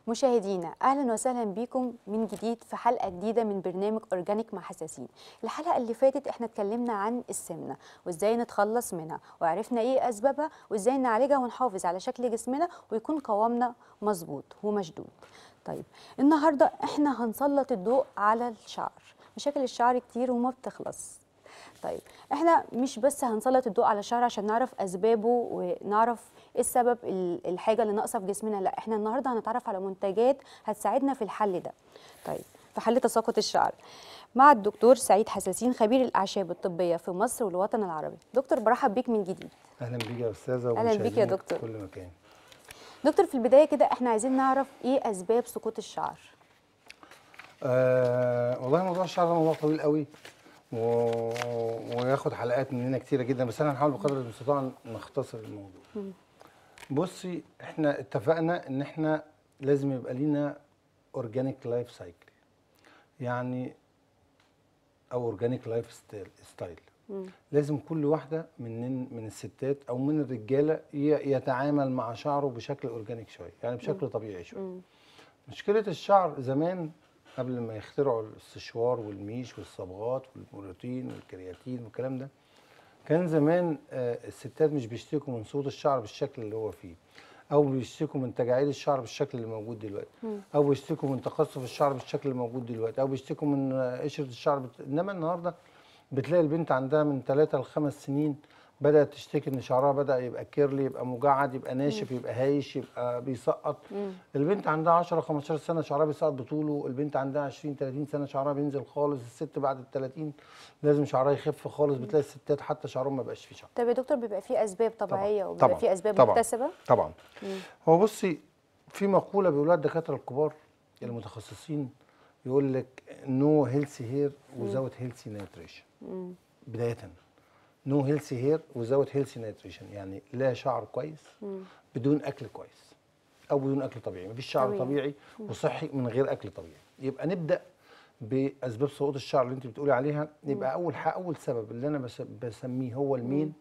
مشاهدينا اهلا وسهلا بيكم من جديد في حلقه جديده من برنامج اورجانيك مع حساسين الحلقه اللي فاتت احنا اتكلمنا عن السمنه وازاي نتخلص منها وعرفنا ايه اسبابها وازاي نعالجها ونحافظ على شكل جسمنا ويكون قوامنا مظبوط ومشدود طيب النهارده احنا هنسلط الضوء على الشعر مشاكل الشعر كتير وما بتخلص طيب احنا مش بس هنسلط الضوء على الشعر عشان نعرف اسبابه ونعرف ايه السبب ال- الحاجه اللي ناقصه في جسمنا لا احنا النهارده هنتعرف على منتجات هتساعدنا في الحل ده طيب في حل تساقط الشعر مع الدكتور سعيد حساسين خبير الاعشاب الطبيه في مصر والوطن العربي دكتور برحب بيك من جديد اهلا بيك يا استاذه أهلاً بيك يا ومشاهدينك دكتور. في كل مكان دكتور في البدايه كده احنا عايزين نعرف ايه اسباب سقوط الشعر آه والله موضوع الشعر ده موضوع طويل قوي و... وياخد حلقات مننا كتيره جدا بس انا هنحاول بقدر المستطاع نختصر الموضوع بصي احنا اتفقنا ان احنا لازم يبقى لينا اورجانيك لايف سايكل يعني او اورجانيك لايف ستايل ستايل لازم كل واحده من من الستات او من الرجاله ي- يتعامل مع شعره بشكل اورجانيك شويه يعني بشكل طبيعي شويه مشكله الشعر زمان قبل ما يخترعوا الاستشوار والميش والصبغات والبروتين والكرياتين والكلام ده كان زمان آه، الستات مش بيشتكوا من صوت الشعر بالشكل اللي هو فيه او بيشتكوا من تجاعيد الشعر بالشكل اللي موجود دلوقتي او بيشتكوا من تقصف الشعر بالشكل اللي موجود دلوقتي او بيشتكوا من آه، قشره الشعر بت... انما النهارده بتلاقي البنت عندها من 3 ل 5 سنين بدات تشتكي ان شعرها بدا يبقى كيرلي يبقى مجعد يبقى ناشف يبقى هايش يبقى بيسقط البنت عندها 10 15 سنه شعرها بيسقط بطوله البنت عندها 20 30 سنه شعرها بينزل خالص الست بعد ال 30 لازم شعرها يخف خالص بتلاقي الستات حتى شعرهم ما بقاش فيه شعر طب يا دكتور بيبقى فيه اسباب طبيعيه طبعاً. وبيبقى فيه اسباب طبعاً. مكتسبه طبعا هو بصي في مقوله بيقولوها الدكاتره الكبار المتخصصين يقول لك نو هيلثي هير وزاوت هيلثي نيوتريشن بدايه نو هيلثي هير وزاوت هيلثي نيوتريشن يعني لا شعر كويس بدون اكل كويس او بدون اكل طبيعي مفيش شعر طبيعي. طبيعي وصحي من غير اكل طبيعي يبقى نبدا باسباب سقوط الشعر اللي انت بتقولي عليها يبقى اول حاجه اول سبب اللي انا بس- بسميه هو المين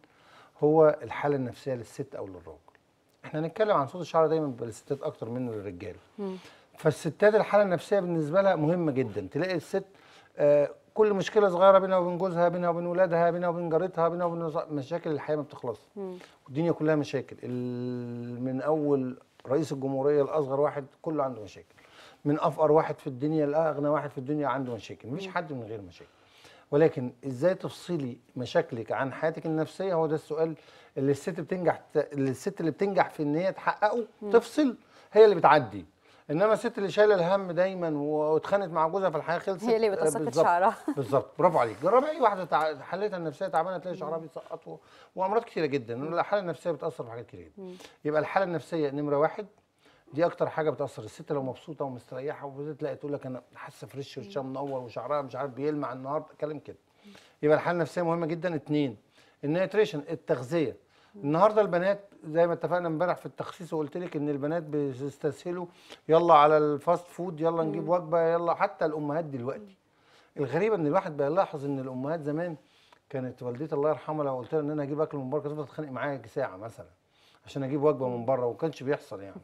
هو الحاله النفسيه للست او للراجل احنا هنتكلم عن صوت الشعر دايما بيبقى للستات اكتر منه للرجال فالستات الحاله النفسيه بالنسبه لها مهمه جدا تلاقي الست آه، كل مشكله صغيره بينها وبين جوزها بينها وبين ولادها بينها وبين جارتها بينها وبين نص- مشاكل الحياه ما بتخلصش الدنيا كلها مشاكل ال- من اول رئيس الجمهوريه لاصغر واحد كله عنده مشاكل من افقر واحد في الدنيا لاغنى واحد في الدنيا عنده مشاكل مفيش حد من غير مشاكل ولكن ازاي تفصلي مشاكلك عن حياتك النفسيه هو ده السؤال اللي الست بتنجح اللي الست اللي بتنجح في ان هي تحققه تفصل هي اللي بتعدي انما الست اللي شايله الهم دايما واتخانقت مع جوزها في الحياه خلصت هي اللي آه، بتسقط بالظبط. شعرها. بالظبط برافو عليك جربي اي واحده تع- حالتها النفسيه تعبانه تلاقي شعرها بيسقط و- وامراض كتيره جدا الحاله النفسيه بتاثر في حاجات كتير جدا يبقى الحاله النفسيه نمره واحد دي اكتر حاجه بتاثر الست لو مبسوطه ومستريحه وتلاقي تقول لك انا حاسه فريش وشها منور وشعرها مش عارف بيلمع النهارده كلام كده يبقى الحاله النفسيه مهمه جدا اتنين النيوتريشن التغذيه النهارده البنات زي ما اتفقنا امبارح في التخصيص وقلت لك ان البنات بيستسهلوا يلا على الفاست فود يلا نجيب وجبه يلا حتى الامهات دلوقتي الغريبه ان الواحد بيلاحظ ان الامهات زمان كانت والدتي الله يرحمها لو قلت لها ان انا اجيب اكل من بره كانت تفضل تتخانق معايا ساعه مثلا عشان اجيب وجبه من بره وما كانش بيحصل يعني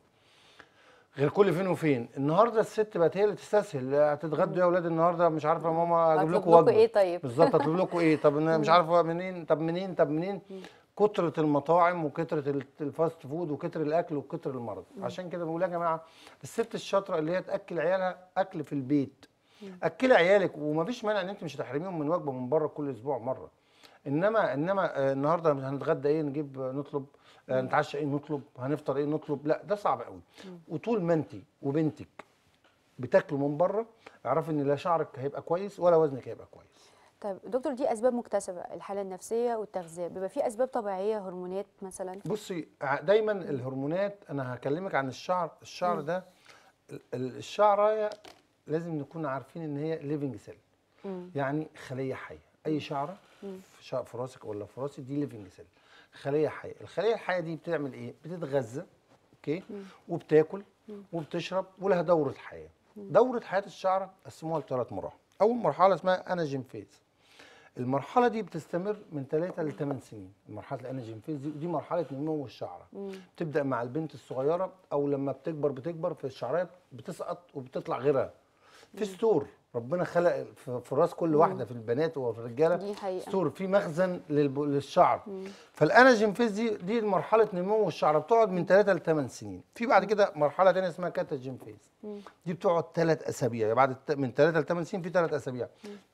غير كل فين وفين النهارده الست بقت هي اللي تستسهل هتتغدوا يا اولاد النهارده مش عارفه يا ماما اجيب هطلب لكم لكم وجبه إيه طيب؟ بالظبط اطلب لكم ايه طب انا مش عارفه منين طب منين طب منين كترة المطاعم وكترة ال- الفاست فود وكتر الاكل وكتر المرض عشان كده بقول يا جماعه الست الشاطره اللي هي تاكل عيالها اكل في البيت اكلي عيالك ومفيش مانع ان انت مش هتحرميهم من وجبه من بره كل اسبوع مره انما انما آه، النهارده هنتغدى ايه نجيب آه، نطلب آه، نتعشى ايه نطلب هنفطر ايه نطلب لا ده صعب قوي وطول ما انت وبنتك بتاكلوا من بره اعرفي ان لا شعرك هيبقى كويس ولا وزنك هيبقى كويس طيب دكتور دي اسباب مكتسبه الحاله النفسيه والتغذيه بيبقى في اسباب طبيعيه هرمونات مثلا بصي ع- دايما الهرمونات انا هكلمك عن الشعر الشعر ده ال- ال- الشعرايه لازم نكون عارفين ان هي ليفنج سيل يعني خليه حيه اي شعره في شع- في راسك ولا في راسي دي ليفنج سيل خليه حيه الخليه الحيه دي بتعمل ايه بتتغذى اوكي وبتاكل وبتشرب ولها دوره حياه دوره حياه الشعره قسموها لثلاث مراحل اول مرحله اسمها اناجين فيز المرحله دي بتستمر من 3 ل 8 سنين مرحله الانرجين فيز دي, دي مرحله نمو الشعره بتبدا مع البنت الصغيره او لما بتكبر بتكبر في الشعرات بتسقط وبتطلع غيرها في ستور ربنا خلق في في راس كل واحده في البنات وفي الرجاله دي حقيقة. ستور في مخزن للب- للشعر فالانرجين فيز دي دي مرحله نمو الشعر بتقعد من 3 ل 8 سنين في بعد كده مرحله ثانيه اسمها كاتاجين فيز دي بتقعد ثلاث اسابيع بعد الت- من 3 ل 8 سنين في ثلاث اسابيع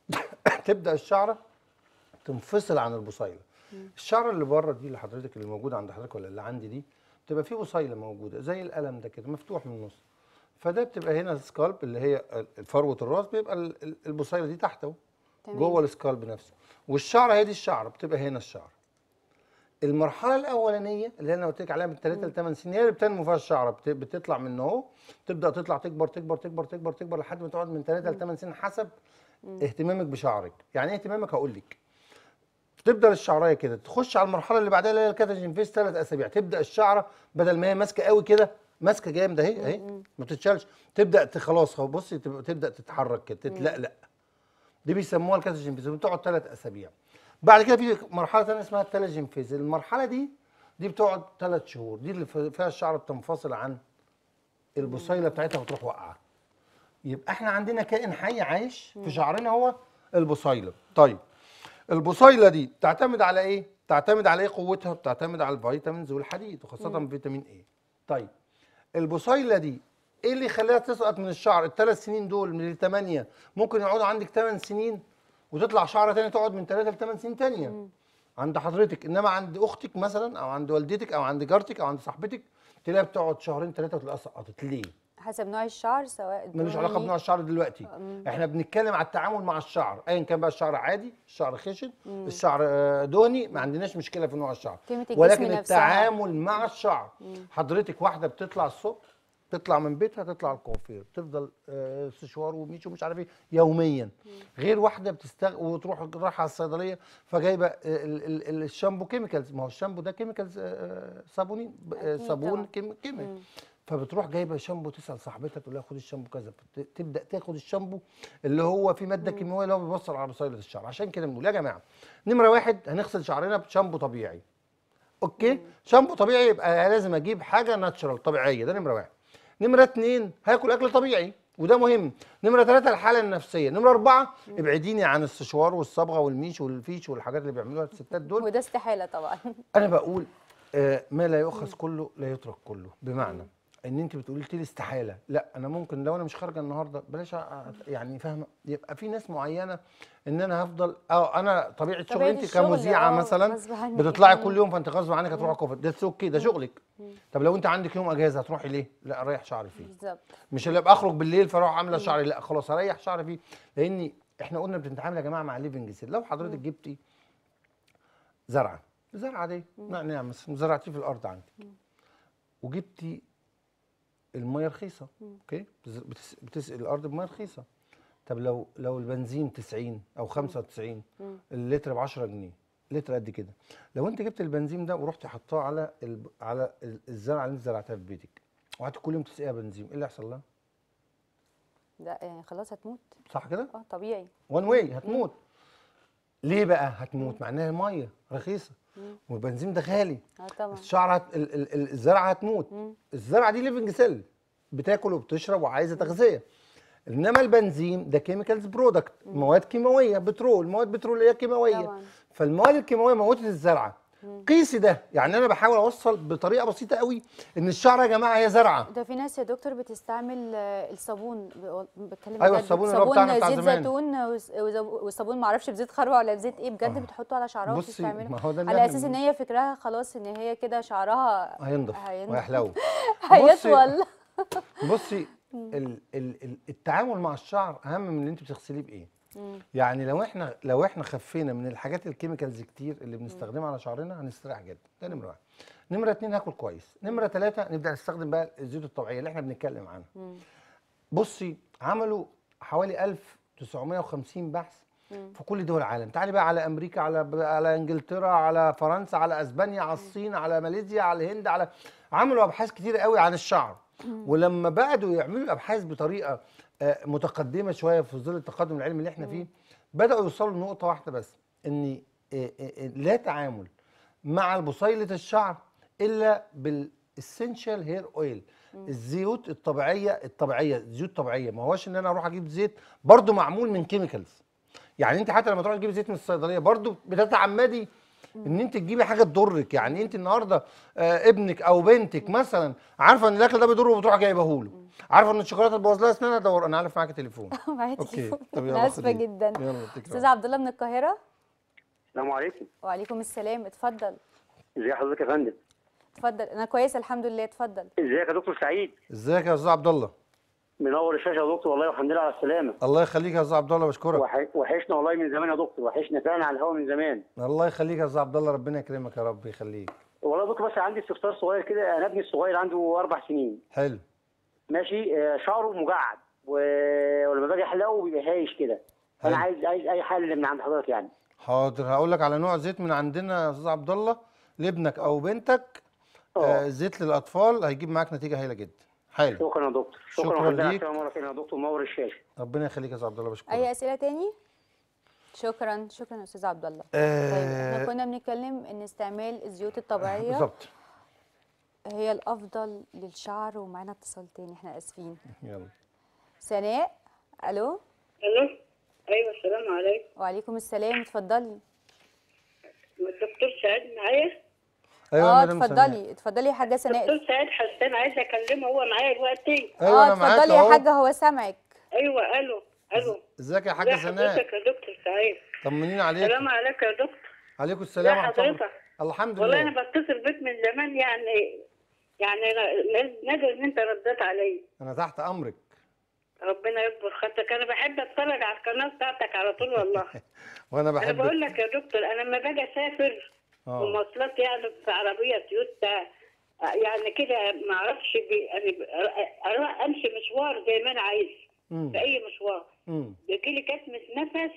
تبدا الشعره تنفصل عن البصيله الشعره اللي بره دي اللي حضرتك اللي موجوده عند حضرتك ولا اللي عندي دي بتبقى فيه بصيله موجوده زي القلم ده كده مفتوح من النص فده بتبقى هنا السكالب اللي هي فروه الراس بيبقى ال- ال- البصيله دي تحته تمام. جوه السكالب نفسه والشعره هي دي الشعره بتبقى هنا الشعره المرحله الاولانيه اللي انا قلت لك عليها من 3 ل 8 سنين هي اللي بتنمو فيها الشعره بت- بتطلع من اهو تبدا تطلع تكبر تكبر تكبر تكبر تكبر لحد ما تقعد من 3 ل 8 سنين حسب اهتمامك بشعرك يعني ايه اهتمامك هقول لك تبدا الشعرايه كده تخش على المرحله اللي بعدها اللي هي الكاتاجين فيس ثلاث اسابيع تبدا الشعره بدل ما هي ماسكه قوي كده ماسكه جامده اهي اهي ما بتتشالش تبدا ت- خلاص خلاص بصي تبقى- تبدا تتحرك كده تتلقلق دي بيسموها الكاتاجين فيز بتقعد ثلاث اسابيع بعد كده في مرحله ثانيه اسمها التلاجين فيز المرحله دي دي بتقعد ثلاث شهور دي اللي في- فيها الشعر بتنفصل عن البصيله بتاعتها وتروح واقعه يبقى احنا عندنا كائن حي عايش في شعرنا هو البصيله طيب البصيله دي تعتمد على ايه تعتمد على ايه قوتها بتعتمد على الفيتامينز والحديد وخاصه فيتامين ايه طيب البصيله دي ايه اللي يخليها تسقط من الشعر الثلاث سنين دول من الثمانيه ممكن يقعدوا عندك 8 سنين وتطلع شعره تاني تقعد من 3 ل 8 سنين تانيه عند حضرتك انما عند اختك مثلا او عند والدتك او عند جارتك او عند صاحبتك تلاقيها بتقعد شهرين ثلاثه وتلاقيها سقطت ليه؟ حسب نوع الشعر سواء ملوش علاقه بني- بنوع الشعر دلوقتي احنا بنتكلم على التعامل مع الشعر ايا كان بقى الشعر عادي الشعر خشن الشعر آه، دهني ما عندناش مشكله في نوع الشعر قيمة الجسم ولكن نفسها. التعامل مع الشعر حضرتك واحده بتطلع الصبح تطلع من بيتها تطلع الكوافير تفضل آه، سشوار وميش ومش عارف ايه يوميا غير واحده بتستغ وتروح رايحه على الصيدليه فجايبه ال- ال- ال- الشامبو كيميكالز ما هو الشامبو ده كيميكالز آه، صابونين ب- آه، أكيد صابون طبعاً. كيم- كيميكال فبتروح جايبه شامبو تسال صاحبتها تقول لها خدي الشامبو كذا فت- تبدا تاخد الشامبو اللي هو فيه ماده كيماويه اللي هو بيوصل على بصيله الشعر عشان كده بنقول يا جماعه نمره واحد هنغسل شعرنا بشامبو طبيعي اوكي شامبو طبيعي يبقى لازم اجيب حاجه ناتشرال طبيعيه ده نمره واحد نمره اتنين هاكل اكل طبيعي وده مهم نمره ثلاثة الحالة النفسية نمرة أربعة ابعديني عن السشوار والصبغة والميش والفيش والحاجات اللي بيعملوها الستات دول وده استحالة طبعا انا بقول آه ما لا يؤخذ كله لا يترك كله بمعنى ان انت بتقولي لي استحاله لا انا ممكن لو انا مش خارجه النهارده بلاش أ- أ- يعني فاهمه يبقى في ناس معينه ان انا هفضل اه انا طبيعه شغلي طبيعة انت الشغل، كمذيعه آه، مثلا غصب عنك. بتطلعي مم. كل يوم فانت غصب عنك هتروحي كوفر ده اوكي ده شغلك طب لو انت عندك يوم اجازه هتروحي ليه؟ لا اريح شعري فيه بالظبط مش اللي ابقى اخرج بالليل فاروح عامله شعري لا خلاص هريح شعري فيه لاني احنا قلنا بنتعامل يا جماعه مع ليفنج سيل لو حضرتك جبتي زرعه زرعه دي نعناع مثلا زرعتيه في الارض عندك وجبتي الميه رخيصه اوكي بتز- بتس- بتسقي الارض بميه رخيصه طب لو لو البنزين 90 او 95 اللتر ب 10 جنيه لتر قد كده لو انت جبت البنزين ده ورحت حطاه على الب... على ال- الزرعه اللي انت زرعتها في بيتك وقعدت كل يوم تسقيها بنزين ايه اللي هيحصل لها؟ ده يعني خلاص هتموت صح كده؟ اه طبيعي وان واي هتموت ليه بقى هتموت مع انها ميه رخيصه والبنزين ده غالي اه طبعا الشعر هت... ال... ال... ال- الزرعه هتموت الزرعه دي ليفنج سيل بتاكل وبتشرب وعايزه تغذيه انما البنزين ده كيميكالز برودكت مواد كيماويه بترول مواد بتروليه كيماويه طبعاً. فالمواد الكيماويه موتت الزرعه قيسي ده يعني انا بحاول اوصل بطريقه بسيطه قوي ان الشعر يا جماعه هي زرعه ده في ناس يا دكتور بتستعمل آه، الصابون ب- بتكلم أيوة بجد. الصابون اللي هو بتاعنا بتاع زيت زمان. زيتون وس- وز- والصابون ما اعرفش بزيت خروع ولا بزيت ايه بجد آه. بتحطه على شعرها بصي، وتستعمله ما هو ده اللي على إحنا اساس ان بنقول. هي فكرها خلاص ان هي كده شعرها هينضف هينضف. ويحلو هيطول بصي ال ال ال التعامل مع الشعر اهم من اللي انت بتغسليه بايه يعني لو احنا لو احنا خفينا من الحاجات الكيميكالز كتير اللي بنستخدمها على شعرنا هنستريح جدا ده نمره واحد نمره اتنين هاكل كويس نمره ثلاثه نبدا نستخدم بقى الزيوت الطبيعيه اللي احنا بنتكلم عنها بصي عملوا حوالي 1950 بحث في كل دول العالم تعالي بقى على امريكا على على انجلترا على فرنسا على اسبانيا على الصين على ماليزيا على الهند على عملوا ابحاث كتير قوي عن الشعر ولما بعدوا يعملوا ابحاث بطريقه آه، متقدمه شويه في ظل التقدم العلمي اللي احنا فيه بداوا يوصلوا لنقطه واحده بس ان آه، آه، لا تعامل مع بصيله الشعر الا بالاسنشال هير اويل الزيوت الطبيعيه الطبيعيه زيوت طبيعيه ما هوش ان انا اروح اجيب زيت برضو معمول من كيميكالز يعني انت حتى لما تروح تجيبي زيت من الصيدليه برضو بتتعمدي ان انت تجيبي حاجه تضرك يعني انت النهارده آه ابنك او بنتك مثلا عارفه ان الاكل ده بيضره وبتروح جايبه له عارفه ان الشوكولاته تبوظ لها اسنانها دور انا عارف معاكي تليفون معايا اوكي تليفون طب يلا انا اسفه خديه. جدا يلا اتكل استاذ عبد الله من القاهره السلام عليكم وعليكم السلام اتفضل ازي حضرتك يا فندم اتفضل انا كويسه الحمد لله اتفضل ازيك يا دكتور سعيد ازيك يا استاذ عبد الله منور الشاشه يا دكتور والله والحمد لله على السلامه الله يخليك يا استاذ عبد الله بشكرك وح... وحشنا والله من زمان يا دكتور وحشنا فعلا على الهوا من زمان الله يخليك يا استاذ عبد الله ربنا يكرمك يا رب يخليك والله يا دكتور بس عندي استفسار صغير كده انا ابني الصغير عنده اربع سنين حلو ماشي آه، شعره مجعد و... ولما باجي احلقه بيبقى هايش كده فانا حلو. عايز عايز اي حل من عند حضرتك يعني حاضر هقول لك على نوع زيت من عندنا يا استاذ عبد الله لابنك او بنتك آه اه زيت للاطفال هيجيب معاك نتيجه هايله جدا حلو شكرا يا دكتور شكراً شكرا والحمد لله على ليك. السلامه مره ثانيه يا دكتور منور الشاشه ربنا يخليك يا استاذ عبد الله بشكرك اي اسئله تاني شكرا شكرا يا استاذ عبد الله طيب احنا آه كنا بنتكلم ان استعمال الزيوت الطبيعيه بالظبط هي الافضل للشعر ومعانا اتصال تاني احنا اسفين يلا سناء الو الو ايوه السلام عليكم وعليكم السلام اتفضلي الدكتور سعيد معايا ايوه اه يا مدام سناء. اتفضلي اتفضلي يا حاجه سناء دكتور سعيد حسان عايزه اكلمه هو معايا دلوقتي ايوه اه انا معاك اتفضلي يا اهو حاجه هو سامعك ايوه الو الو ازيك يا ازي حاجه سناء حضرتك يا دكتور سعيد طمنين عليك السلام عليكم يا دكتور عليكم السلام ازي ورحمه الله حضرتك الحمد والله لله انا بتصل بيك من زمان يعني يعني ن- نادر ان انت رديت عليا انا تحت امرك ربنا يكبر خاطرك انا بحب اتفرج على القناه بتاعتك على طول والله وانا انا بحبك بقول لك يا دكتور انا لما باجي اسافر اه ومواصلات يعني في عربيه تويوتا يعني كده ما اعرفش بي- يعني ب- اروح امشي مشوار زي ما انا عايز امم في اي مشوار امم بيجيلي كتمه نفس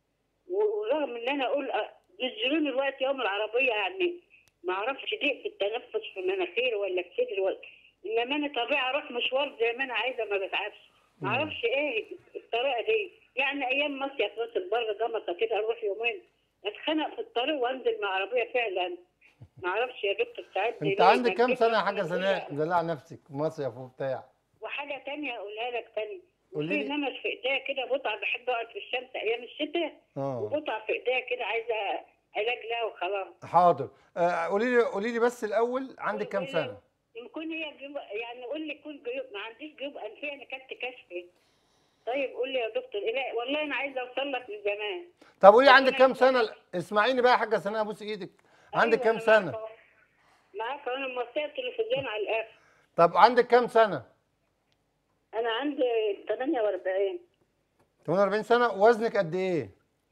و- ورغم ان انا اقول أ- بينزلوني الوقت يوم العربيه يعني ما اعرفش ضيق في التنفس في مناخيري ولا في صدري ولا انما انا طبيعي اروح مشوار زي ما انا عايزه ما بتعبش ما اعرفش ايه الطريقه دي يعني ايام مصيف راس البر جمصه كده اروح يومين اتخنق في الطريق وانزل مع عربيه فعلا ما اعرفش يا دكتور سعيد انت عندك كام سنه يا حاجه سناء مدلع نفسك مصيف وبتاع وحاجه تانية اقولها لك تاني قولي في لي. نمش في ايديا كده بقطع بحب اقعد في الشمس ايام الشتاء اه وقطع في ايديا كده عايزه علاج لها وخلاص حاضر آه، قولي لي قولي لي بس الاول عندك كام سنه يكون هي جيوب يعني قول لي يكون جيوب ما عنديش جيوب انفيه انا كنت كشفي طيب قول لي يا دكتور إيه والله انا عايزه اوصل لك من زمان طب قولي عندك ربنا كام يخليك. سنه اسمعيني بقى يا حاجه سناء ابوس ايدك عندك أيوة كام أنا سنه معاك أهو. معاك أهو، انا موصيه التلفزيون على الاخر طب عندك كام سنه انا عندي 48 48 سنه وزنك قد ايه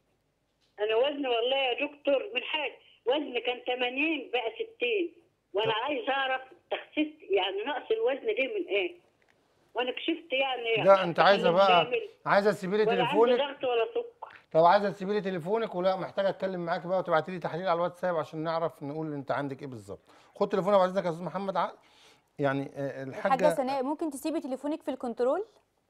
انا وزني والله يا دكتور من حاجه وزني كان 80 بقى 60 وانا عايز اعرف تخسيس يعني نقص الوزن دي من ايه وانا كشفت يعني ده انت عايزه بقى كامل. عايزه تسيبي لي ولا عندي تليفونك ضغط ولا سكر طب عايزه تسيبي لي تليفونك ولا محتاجه اتكلم معاكي بقى وتبعتي لي تحليل على الواتساب عشان نعرف نقول انت عندك ايه بالظبط خد تليفونك بعد اذنك يا استاذ محمد عقل يعني آه، الحاجه الحاجه سناء ممكن تسيبي تليفونك في الكنترول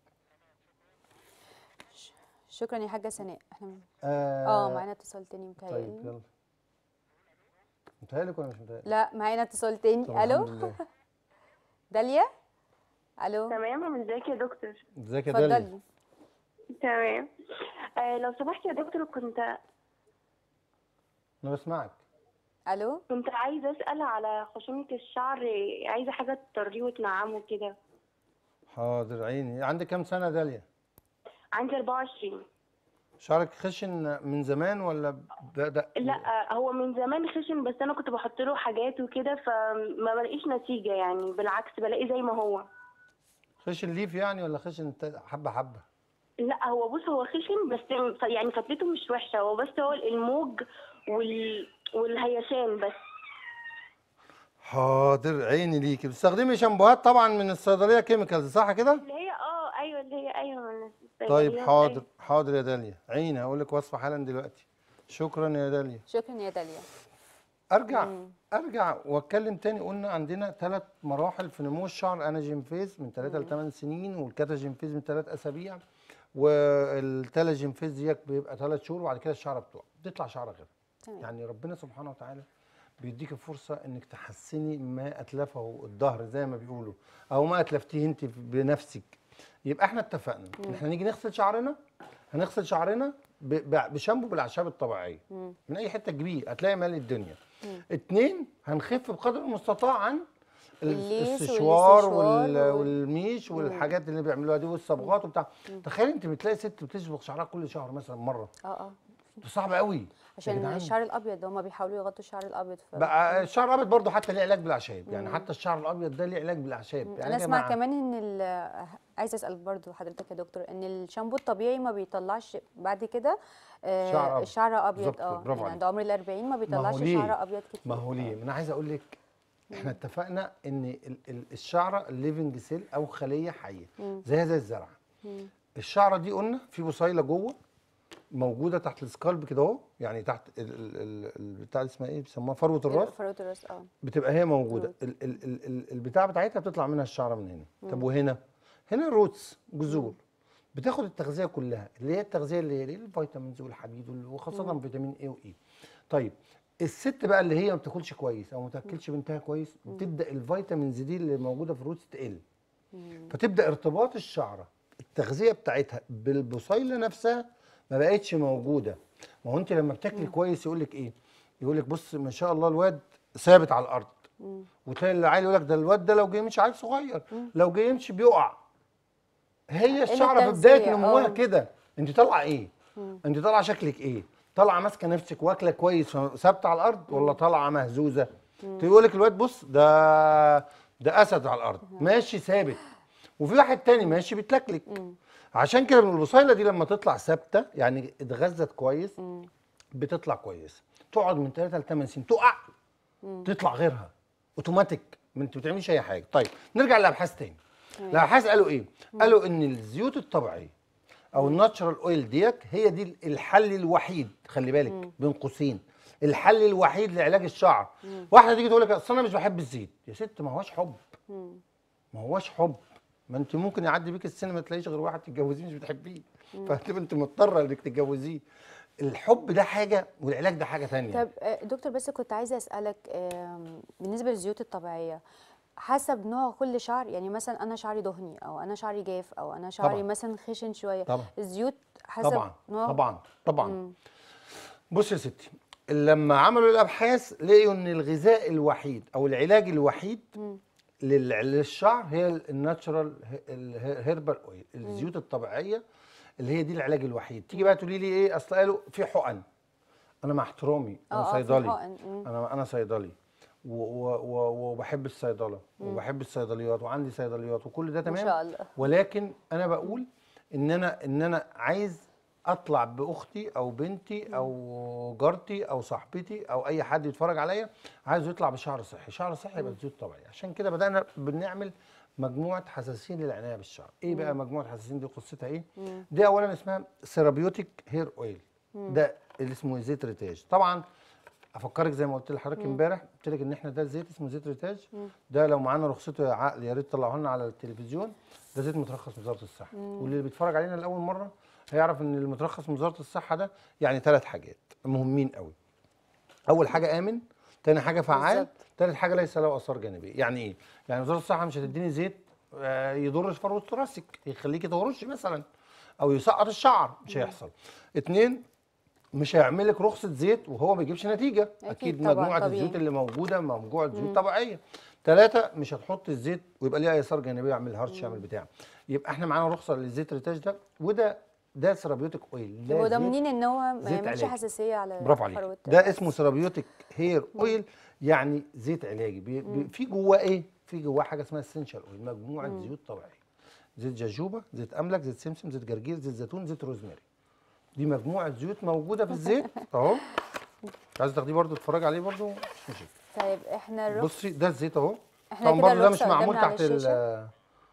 ش- شكرا يا حاجه سناء احنا اه معانا اتصال تاني طيب متهيألي يلا متهيألك ولا مش متهيألك؟ لا معانا اتصال تاني طب الو الحمد لله. داليا الو تمام ازيك يا دكتور ازيك يا داليا اتفضلي تمام آه لو سمحت يا دكتور كنت انا بسمعك الو كنت عايزه اسال على خشونه الشعر عايزه حاجه تطريه وتنعمه كده حاضر عيني عندك كام سنه يا داليا عندي 24 شعرك خشن من زمان ولا بدأ لا آه، هو من زمان خشن بس انا كنت بحط له حاجات وكده فما بلاقيش نتيجه يعني بالعكس بلاقي زي ما هو خشن ليف يعني ولا خشن ت- حبه حبه لا هو بص هو خشن بس ف- يعني فتلته مش وحشه هو بس هو الموج وال... والهيشان بس حاضر عيني ليكي بتستخدمي شامبوهات طبعا من الصيدليه كيميكالز صح كده اللي هي اه ايوه اللي هي ايوه من طيب الصيدليات، حاضر أيوة. حاضر يا داليا عيني هقول لك وصفه حالا دلوقتي شكرا يا داليا شكرا يا داليا ارجع ارجع واتكلم تاني قلنا عندنا ثلاث مراحل في نمو الشعر اناجين فيز من 3 ل 8 سنين والكاتاجين فيز من 3 اسابيع والتلاجين فيز ديت بيبقى 3 شهور وبعد كده الشعر بتوع بتطلع شعرها غيرها تمام يعني ربنا سبحانه وتعالى بيديك فرصه انك تحسني ما اتلفه الظهر زي ما بيقولوا او ما اتلفتيه انت بنفسك يبقى احنا اتفقنا ان احنا نيجي نغسل شعرنا هنغسل شعرنا ب- ب- بشامبو بالاعشاب الطبيعيه مم. من اي حته تجيبيه هتلاقي مال الدنيا اتنين هنخف بقدر المستطاع عن ال- الليس السشوار والاستشوار وال- وال- والميش والحاجات اللي بيعملوها دي والصبغات وبتاع تخيل انت بتلاقي ست بتصبغ شعرها كل شهر مثلا مره اه اه ده صعب قوي يا عشان جدعان. الشعر الابيض هما بيحاولوا يغطوا الشعر الابيض ف... بقى الشعر الابيض برضه حتى ليه علاج بالاعشاب يعني حتى الشعر الابيض ده ليه علاج بالاعشاب يعني انا يا اسمع جماعة، كمان ان ال- عايزه اسال برضو حضرتك يا دكتور ان الشامبو الطبيعي ما بيطلعش بعد كده آه، شعر أبيض. الشعر ابيض بالظبط اه برافو يعني عليك. عند عمر ال 40 ما بيطلعش ليه؟ شعر ابيض كتير ما هو ليه؟ ما انا عايز اقول لك احنا اتفقنا ان ال- ال- الشعره الليفنج سيل او خليه حيه زيها زي الزرع الشعره دي قلنا في بصيله جوه موجوده تحت السكالب كده اهو يعني تحت ال- ال- ال- البتاع اللي اسمها ايه بيسموها فروه الراس فروه الراس اه بتبقى هي موجوده ال ال ال ال البتاع بتاعتها بتطلع منها الشعره من هنا طب وهنا هنا الروتس جذور بتاخد التغذيه كلها اللي هي التغذيه اللي هي إيه؟ الفيتامينز والحديد وال- وخاصه فيتامين اي واي طيب الست بقى اللي هي ما بتاكلش كويس او ما تاكلش بنتها كويس بتبدا الفيتامينز دي اللي موجوده في الروتس تقل فتبدا ارتباط الشعره التغذيه بتاعتها بالبصيله نفسها ما بقتش موجوده ما هو انت لما بتاكلي كويس يقول لك ايه يقول لك بص ما شاء الله الواد ثابت على الارض وتلاقي العيل يقول لك ده الواد ده لو جه يمشي عيل صغير لو جه يمشي بيقع هي الشعره في التغذية، بدايه نموها آه. كده انت طالعه ايه انت طالعه شكلك ايه طالعه ماسكه نفسك واكله كويس ثابته على الارض ولا طالعه مهزوزه تقول لك الواد بص ده ده اسد على الارض ماشي ثابت وفي واحد تاني ماشي بيتلكلك عشان كده من البصيله دي لما تطلع ثابته يعني اتغذت كويس بتطلع كويس تقعد من 3 ل 8 سنين تقع تطلع غيرها اوتوماتيك ما انت ما بتعمليش اي حاجه طيب نرجع للابحاث تاني الابحاث قالوا ايه قالوا ان الزيوت الطبيعيه او الناتشرال اويل ديت هي دي الحل الوحيد خلي بالك بين قوسين الحل الوحيد لعلاج الشعر واحده تيجي تقول لك اصل انا مش بحب الزيت يا ست ما هوش حب ما هوش حب ما انت ممكن يعدي بيك السنه ما تلاقيش غير واحد تتجوزيه مش بتحبيه فانت انت مضطره انك تتجوزيه الحب ده حاجه والعلاج ده حاجه ثانيه طب آه، دكتور بس كنت عايزه اسالك آم، بالنسبه للزيوت الطبيعيه حسب نوع كل شعر يعني مثلا انا شعري دهني او انا شعري جاف او انا شعري طبعاً. مثلا خشن شويه طبعاً. الزيوت حسب طبعا نوع طبعا طبعا بص يا ستي لما عملوا الابحاث لقوا ان الغذاء الوحيد او العلاج الوحيد لل- للشعر هي الناتشرال الهيربال اويل الزيوت الطبيعيه اللي هي دي العلاج الوحيد تيجي بقى تقولي لي ايه اصل قالوا في حقن انا مع احترامي آه، انا آه، في صيدلي حقن، مم. انا انا صيدلي و- و- و- وبحب الصيدله وبحب الصيدليات وعندي صيدليات وكل ده ما تمام شاء الله. ولكن انا بقول ان انا ان انا عايز اطلع باختي او بنتي او جارتي او صاحبتي او اي حد يتفرج عليا عايز يطلع بشعر صحي شعر صحي يبقى زيوت طبيعي عشان كده بدانا بنعمل مجموعه حساسين للعنايه بالشعر ايه بقى مجموعه حساسين دي قصتها ايه دي اولا اسمها سيرابيوتيك هير اويل ده اللي اسمه زيت ريتاج طبعا افكرك زي ما قلت لحضرتك امبارح قلت لك ان احنا ده زيت اسمه زيت ريتاج ده لو معانا رخصته يا عقل يا ريت تطلعوه لنا على التلفزيون ده زيت مترخص من وزاره الصحه واللي بيتفرج علينا لاول مره هيعرف ان المترخص من وزاره الصحه ده يعني ثلاث حاجات مهمين قوي اول حاجه امن تاني حاجه فعال بالظبط. تالت حاجه ليس له اثار جانبيه يعني ايه يعني وزاره الصحه مش هتديني زيت آه، يضر فروه راسك يخليكي تهرشي مثلا او يسقط الشعر مش هيحصل اتنين مش هيعمل لك رخصه زيت وهو ما يجيبش نتيجه أكيد اكيد طبعاً، مجموعه طبيعي. الزيوت اللي موجوده مجموعه زيوت طبيعيه ثلاثه مش هتحط الزيت ويبقى ليه اثار جانبيه يعمل هرش يعمل بتاع يبقى احنا معانا رخصه للزيت ريتاج ده وده ده سيرابيوتيك اويل ده يبقوا زيت ضامنين ان هو ما زيت يعملش علاجي. حساسيه على برافو عليك فروة ده الراس. اسمه سيرابيوتيك هير اويل يعني زيت علاجي بي بي في جواه ايه في جواه حاجه اسمها اسينشال اويل مجموعه زيوت طبيعيه زيت جاجوبا زيت املك زيت سمسم زيت جرجير زيت زيتون زيت روزماري دي مجموعه زيوت موجوده في الزيت اهو عايز تاخديه برضو تتفرج عليه برضو مش مشكله طيب احنا الرخص بصي ده الزيت اهو إحنا طبعا كده برضو ده مش الرخصة معمول قدامنا على تحت ال- الشاشة؟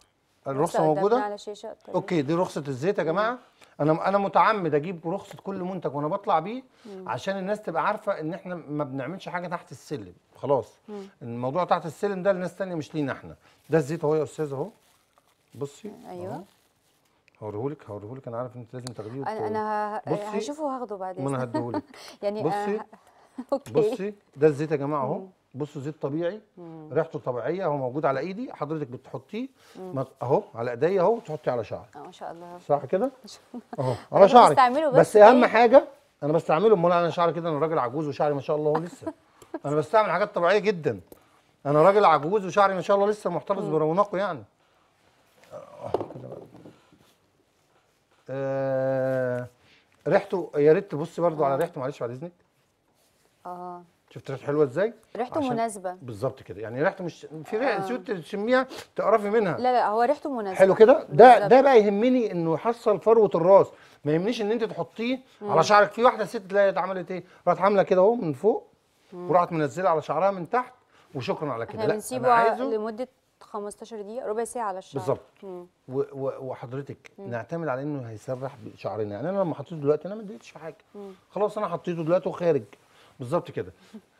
الرخصه قدامنا موجوده على الشاشه طيب. اوكي دي رخصه الزيت يا جماعه انا انا متعمد اجيب رخصه كل منتج وانا بطلع بيه عشان الناس تبقى عارفه ان احنا ما بنعملش حاجه تحت السلم خلاص الموضوع تحت السلم ده لناس تانية مش لينا احنا ده الزيت اهو يا استاذ اهو بصي ايوه أهو. هوريهولك هوريهولك انا عارف ان انت لازم تاخديه انا وت- انا ه- بصي، هشوفه وهاخده بعد ما انا إذنك. هديهولك يعني بصي آه، اوكي بصي ده الزيت يا جماعه اهو بصوا زيت طبيعي ريحته طبيعيه هو موجود على ايدي حضرتك بتحطيه ما- اهو على ايديا اهو تحطي على شعرك آه، ما شاء الله صح كده اهو أنا على شعرك بستعمله بس بس اهم إيه؟ حاجه انا بستعمله امال انا شعري كده انا راجل عجوز وشعري ما شاء الله هو لسه انا بستعمل حاجات طبيعيه جدا انا راجل عجوز وشعري ما شاء الله لسه محتفظ برونقه يعني أهو كده بقى. آه ريحته يا ريت تبصي برضو على ريحته معلش بعد اذنك اه شفت ريحته حلوه ازاي ريحته عشان- مناسبه بالظبط كده يعني ريحته مش في ريحه زيوت تشميها تقرفي منها لا لا هو ريحته مناسبه حلو كده ده بالظبط. ده بقى يهمني انه يحصل فروه الراس ما يهمنيش ان انت تحطيه على شعرك في واحده ست تلاقي عملت ايه راحت عامله كده اهو من فوق وراحت منزله على شعرها من تحت وشكرا على كده احنا لا بنسيبه انا ع- عايزه لمده 15 دقيقه ربع ساعه على الشعر بالظبط مم. و- و- وحضرتك نعتمد على انه هيسرح بشعرنا يعني انا لما حطيته دلوقتي انا ما اديتش في حاجه خلاص انا حطيته دلوقتي وخارج بالظبط كده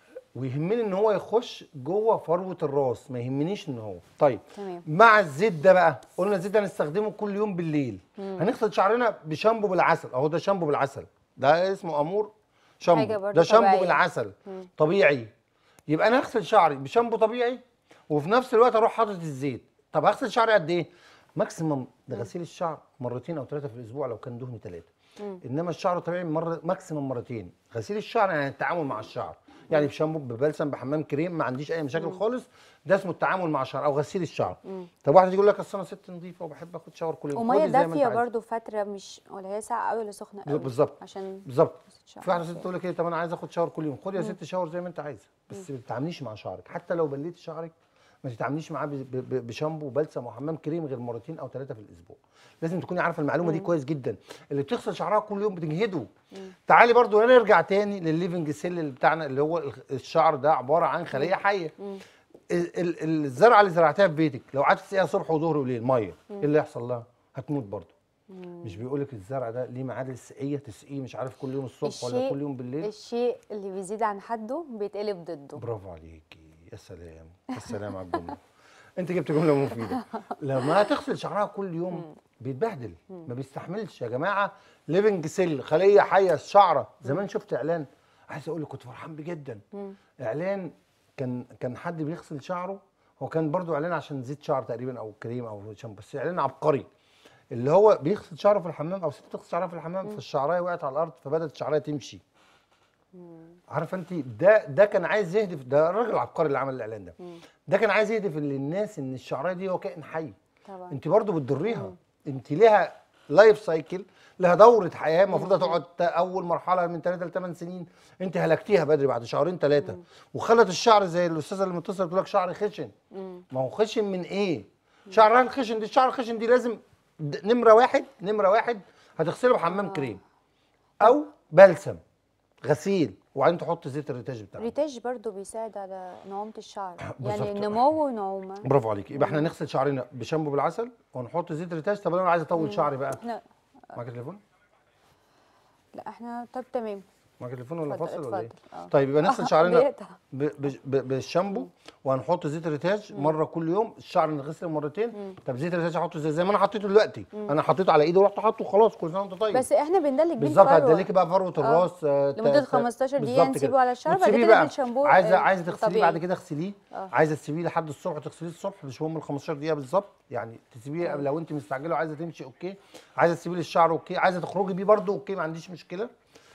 ويهمني ان هو يخش جوه فروه الراس ما يهمنيش ان هو طيب تمام. مع الزيت ده بقى قلنا الزيت ده هنستخدمه كل يوم بالليل هنغسل شعرنا بشامبو بالعسل اهو ده شامبو بالعسل ده اسمه امور حاجة شامبو برضو ده شامبو طبيعية. بالعسل طبيعي يبقى انا هغسل شعري بشامبو طبيعي وفي نفس الوقت اروح حاطط الزيت طب هغسل شعري قد ايه ماكسيمم لغسيل الشعر مرتين او ثلاثه في الاسبوع لو كان دهني ثلاثه انما الشعر الطبيعي مره ماكسيمم مرتين غسيل الشعر يعني التعامل مع الشعر يعني بشامبو ببلسم بحمام كريم ما عنديش اي مشاكل خالص ده اسمه التعامل مع الشعر او غسيل الشعر طب واحد يقول لك اصل انا ست نظيفه وبحب اخد شاور كل يوم وميه خدي زي ما انت دافيه عايزة. برضو فتره مش ولا هي ساقعه قوي ولا سخنه قوي بالظبط عشان بالظبط الشعر في واحده ست يستوي. تقول لك ايه طب انا عايز اخد شاور كل يوم خد يا ست شاور زي ما انت عايزه بس ما تتعامليش مع شعرك حتى لو بليت شعرك ما تتعامليش معاه ب- ب- بشامبو وبلسم وحمام كريم غير مرتين او ثلاثه في الاسبوع لازم تكوني عارفه المعلومه دي كويس جدا اللي بتغسل شعرها كل يوم بتجهده تعالي برضو نرجع تاني للليفنج سيل اللي بتاعنا اللي هو الخ- الشعر ده عباره عن خليه حيه ال- ال- الزرعه اللي زرعتها في بيتك لو قعدت تسقيها صبح وظهر وليل ميه ايه اللي يحصل لها هتموت برضو مش بيقول لك الزرع ده ليه ميعاد السقيه تسقيه مش عارف كل يوم الصبح ولا الشيء- كل يوم بالليل الشيء اللي بيزيد عن حده بيتقلب ضده برافو عليكي يا سلام يا سلام على الجمله انت جبت جمله مفيده لما تغسل شعرها كل يوم بيتبهدل ما بيستحملش يا جماعه ليفنج سيل خليه حيه الشعره زمان شفت اعلان عايز اقول لك كنت فرحان بيه جدا اعلان كان كان حد بيغسل شعره هو كان برضو اعلان عشان زيت شعر تقريبا او كريم او شامبو بس اعلان عبقري اللي هو بيغسل شعره في الحمام او ست تغسل شعرها في الحمام فالشعرايه وقعت على الارض فبدات الشعرايه تمشي عارفه انت ده ده كان عايز يهدف ده الراجل العبقري اللي عمل الاعلان ده ده كان عايز يهدف للناس ان الشعرايه دي هو كائن حي طبعا انت برضو بتضريها انت ليها لايف سايكل لها دوره حياه المفروض هتقعد تا- اول مرحله من 3 ل 8 سنين انت هلكتيها بدري بعد شهرين ثلاثه وخلت الشعر زي الاستاذه اللي متصله بتقول لك شعر خشن ما هو خشن من ايه؟ شعرها الخشن دي الشعر الخشن دي لازم د- نمره واحد نمره واحد هتغسله بحمام كريم او بلسم غسيل وبعدين تحط زيت الريتاج بتاعه الريتاج برضو بيساعد على نعومه الشعر بالظبط. يعني نمو ونعومه برافو عليكي يبقى احنا نغسل شعرنا بشامبو بالعسل ونحط زيت ريتاج طب انا عايز اطول شعري بقى احنا معاك تليفون؟ لا احنا طب تمام معاك تليفون ولا اتفضل، فاصل ولا ايه؟ اتفضل. اه. طيب يبقى نغسل شعرنا بيقطع. ب- ب- ب- بالشامبو وهنحط زيت الريتاج مره كل يوم الشعر نغسله مرتين طب زيت الريتاج احطه زي, زي ما انا حطيته دلوقتي انا حطيته على ايدي ورحت حاطه خلاص كل سنه وانت طيب بس احنا بندلك بين بالظبط الفروة. هتدلكي بقى فروه الراس آه، ت- لمدة ت- 15 دقيقة بالظبط نسيبه كده. على الشعر، بعد وتسيبيه كده بقى. بالشامبو، عايزه آه، عايزه تغسليه طبيعي. بعد كده اغسليه اه. عايزه تسيبيه لحد الصبح تغسليه الصبح مش هم ال 15 دقيقه بالظبط يعني تسيبيه لو انت مستعجله وعايزه تمشي اوكي عايزه تسيبيه للشعر اوكي عايزه تخرجي بيه برده اوكي ما عنديش مشكله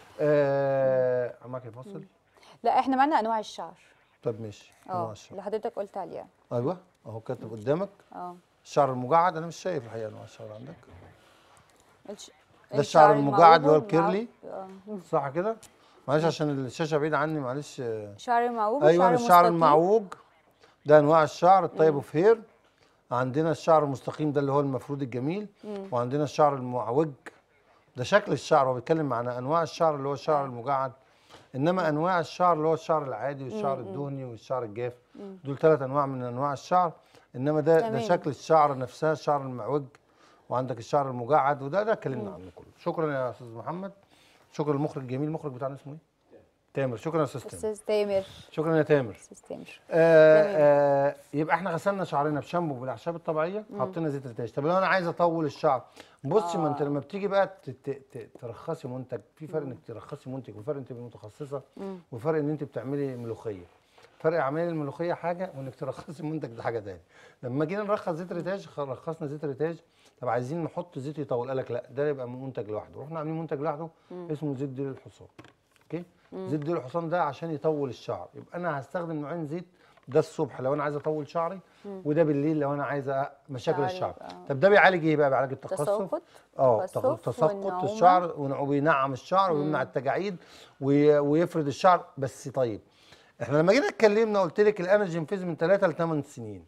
آه معاك الفاصل لا احنا معانا انواع الشعر طب ماشي أنواع اه الشعر. اللي حضرتك قلت عليها ايوه اهو كاتب قدامك اه الشعر المجعد انا مش شايف الحقيقه انواع الشعر عندك الش... ده الشعر المجعد اللي هو المعوج الكيرلي اه صح كده معلش عشان الشاشه بعيده عني معلش آه. شعر معوج ايوه وشعر الشعر مستطيل. المعوج ده انواع الشعر الطيب اوف هير عندنا الشعر المستقيم ده اللي هو المفروض الجميل وعندنا الشعر المعوج ده شكل الشعر هو بيتكلم عن انواع الشعر اللي هو الشعر المجعد انما انواع الشعر اللي هو الشعر العادي والشعر الدهني والشعر الجاف دول ثلاث انواع من انواع الشعر انما ده ده تمام. شكل الشعر نفسها الشعر المعوج وعندك الشعر المجعد وده ده اتكلمنا عنه كله شكرا يا استاذ محمد شكرا للمخرج الجميل المخرج بتاعنا اسمه ايه تامر شكرا يا استاذ تامر استاذ تامر شكرا يا تامر استاذ تامر آه تمام. آه يبقى احنا غسلنا شعرنا بشامبو بالاعشاب الطبيعيه حطينا زيت ريتاج طب لو انا عايزه اطول الشعر بصي ما انت آه. لما بتيجي بقى ت- ت- ت- ترخصي منتج في فرق انك ترخصي منتج وفرق انت تبقي متخصصه وفرق ان انت بتعملي ملوخيه فرق عمليه الملوخيه حاجه وانك ترخصي منتج ده حاجه تاني لما جينا نرخص زيت ريتاج خ- رخصنا زيت ريتاج طب عايزين نحط زيت يطول قال لك لا ده يبقى منتج لوحده رحنا عاملين منتج لوحده اسمه زيت ديل الحصان اوكي زيت ديل الحصان ده عشان يطول الشعر يبقى انا هستخدم نوعين زيت ده الصبح لو انا عايز اطول شعري وده بالليل لو انا عايزه مشاكل شعري الشعر يبقى- طب ده بيعالج ايه بقى بيعالج التقصف تساقط اه تقصف تساقط والنعومة. الشعر ون- وبينعم الشعر ويمنع التجاعيد وي- ويفرد الشعر بس طيب احنا لما جينا اتكلمنا قلت لك الانرجين فيز من 3 ل 8 سنين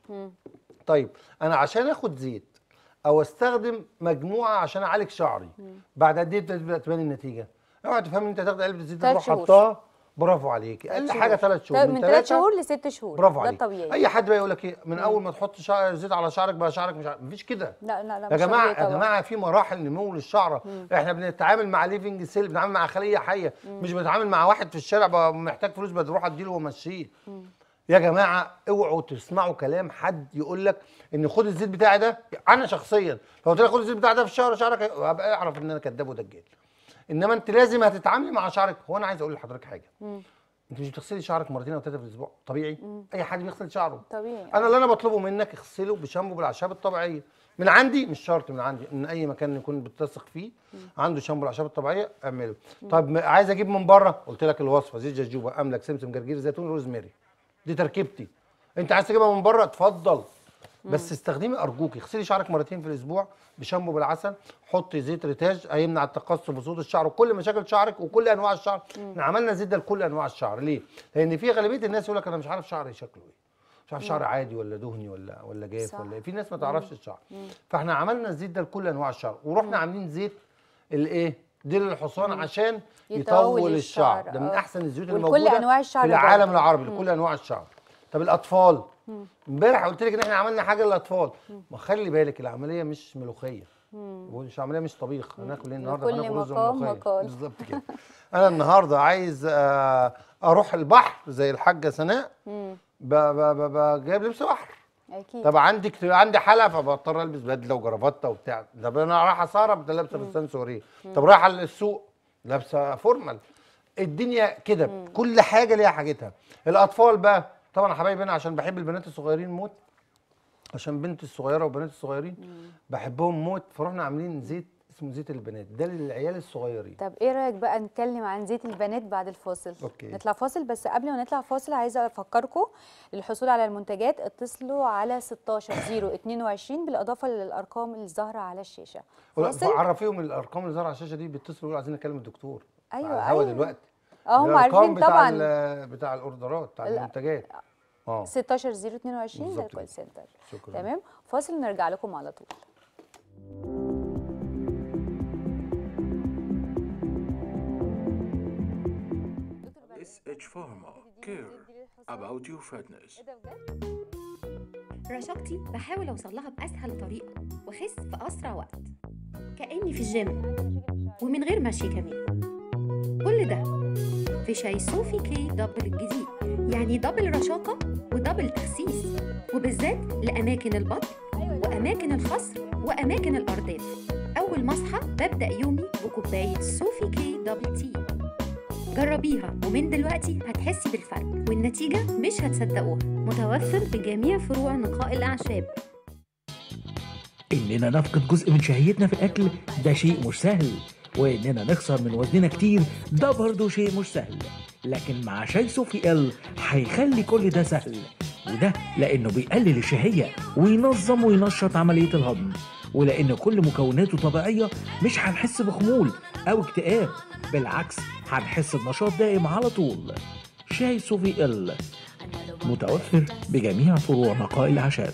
طيب انا عشان اخد زيت او استخدم مجموعه عشان اعالج شعري بعد قد ايه بتبدا تبان النتيجه اوعى تفهم ان انت تاخد علبه زيت تلات تروح شهور. حطها برافو عليكي تلات اقل شهور. حاجه 3 شهور طيب من ثلاث تلاتة شهور لست شهور برافو ده عليك الطبيعي اي حد بقى يقول لك ايه من اول ما تحط شعر زيت على شعرك بقى شعرك مش عارف مفيش كده لا لا لا يا مش جماعه طبيعي يا طبعاً. جماعه في مراحل نمو للشعره احنا بنتعامل مع ليفنج سيل بنتعامل مع خليه حيه مش بنتعامل مع واحد في الشارع بقى محتاج فلوس بروح اديله وامشيه يا جماعه اوعوا تسمعوا كلام حد يقول لك ان خد الزيت بتاعي ده انا شخصيا لو قلت لك خد الزيت بتاعي ده في الشهر شعرك هبقى اعرف ان انا كذاب ودجال انما انت لازم هتتعاملي مع شعرك هو انا عايز اقول لحضرتك حاجه انت مش بتغسلي شعرك مرتين او ثلاثه في الاسبوع طبيعي اي حد بيغسل شعره طبيعي انا اللي انا بطلبه منك اغسله بشامبو بالاعشاب الطبيعيه من عندي مش شرط من عندي من اي مكان يكون بتثق فيه عنده شامبو بالاعشاب الطبيعيه اعمله طب م- عايز اجيب من بره قلت لك الوصفه زيت جاجوبا املك سمسم جرجير زيتون روزماري دي تركيبتي انت عايز تجيبها من بره اتفضل بس استخدمي ارجوك اغسلي شعرك مرتين في الاسبوع بشامبو بالعسل حطي زيت ريتاج هيمنع التقصف وصوت الشعر وكل مشاكل شعرك وكل انواع الشعر احنا عملنا زيت ده لكل انواع الشعر ليه لان في غالبيه الناس يقول لك انا مش عارف شعري شكله ايه مش عارف شعر عادي ولا دهني ولا ولا جاف صح. ولا ايه في ناس ما تعرفش الشعر فاحنا عملنا الزيت ده لكل انواع الشعر ورحنا عاملين زيت الايه ديل الحصان عشان يطول يطول الشعر الشعر، ده من آه. احسن الزيوت ولكل الموجوده أنواع الشعر في العالم برضه. العربي لكل انواع الشعر طب الاطفال امبارح قلت لك ان احنا عملنا حاجه للاطفال ما خلي بالك العمليه مش ملوخيه مش عمليه مش طبيخ هناكل ايه النهارده لكل هناكل رز مقام وملوخيه مقال. بالظبط كده انا النهارده عايز آه، اروح البحر زي الحاجه سناء ب- ب- ب- ب- جايب لبس بحر اكيد طب عندي كت- عندي حلقه فبضطر البس بدله وجرافته وبتاع طب انا رايحه ساره بت- لابسه فستان سوري طب رايحه السوق لابسه فورمال الدنيا كده كل حاجه ليها حاجتها الاطفال بقى طبعا يا حبايبي انا عشان بحب البنات الصغيرين موت عشان بنتي الصغيره وبنات الصغيرين بحبهم موت فرحنا عاملين زيت اسمه زيت البنات ده للعيال الصغيرين طب ايه رايك بقى نتكلم عن زيت البنات بعد الفاصل أوكي. نطلع فاصل بس قبل ما نطلع فاصل عايزه افكركم للحصول على المنتجات اتصلوا على 16 022 بالاضافه للارقام اللي ظاهره على الشاشه ولا- فاصل عرفيهم الارقام اللي ظاهره على الشاشه دي بيتصلوا يقولوا عايزين نكلم الدكتور أيوة، على الهوا أيوة. دلوقتي اه هم الأرقام عارفين بتاع طبعا ال- بتاع الاوردرات بتاع لا. المنتجات اه 16 022 ده بالظبط الكول كده. سنتر شكرا تمام فاصل نرجع لكم على طول SH Pharma Care about your fatness. رشاقتي بحاول اوصل لها باسهل طريقه واخس في اسرع وقت كاني في الجيم ومن غير مشي كمان كل ده في شاي صوفي كي دبل الجديد يعني دبل رشاقه ودبل تخسيس وبالذات لاماكن البطن واماكن الخصر واماكن الارداف اول ما اصحى ببدا يومي بكوبايه صوفي كي دبل تي جربيها ومن دلوقتي هتحسي بالفرق والنتيجة مش هتصدقوها متوفر بجميع فروع نقاء الأعشاب إننا نفقد جزء من شهيتنا في الأكل ده شيء مش سهل وإننا نخسر من وزننا كتير ده برضه شيء مش سهل لكن مع شاي صوفي ال هيخلي كل ده سهل وده لأنه بيقلل الشهية وينظم وينشط عملية الهضم ولأن كل مكوناته طبيعية مش هنحس بخمول أو اكتئاب بالعكس هنحس بنشاط دائم على طول شاي صوفي ال متوفر بجميع فروع نقاء الأعشاب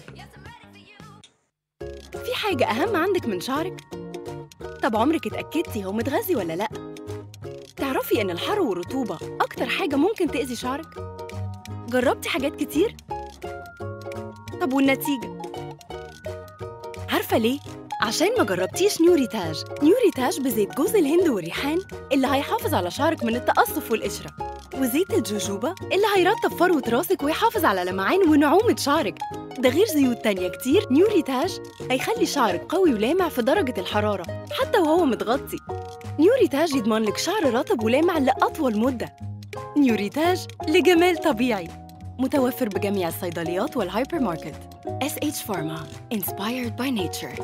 في حاجة أهم عندك من شعرك؟ طب عمرك اتأكدتي هو متغذي ولا لأ؟ تعرفي إن الحر والرطوبة أكتر حاجة ممكن تأذي شعرك؟ جربتي حاجات كتير؟ طب والنتيجة؟ عارفة ليه؟ عشان ما جربتيش نيوريتاج نيوريتاج بزيت جوز الهند والريحان اللي هيحافظ على شعرك من التقصف والقشرة وزيت الجوجوبا اللي هيرطب فروة راسك ويحافظ على لمعان ونعومة شعرك ده غير زيوت تانية كتير نيوريتاج هيخلي شعرك قوي ولامع في درجة الحرارة حتى وهو متغطي نيوريتاج يضمن لك شعر رطب ولامع لأطول مدة نيوريتاج لجمال طبيعي متوفر بجميع الصيدليات والهايبر ماركت SH Pharma Inspired by Nature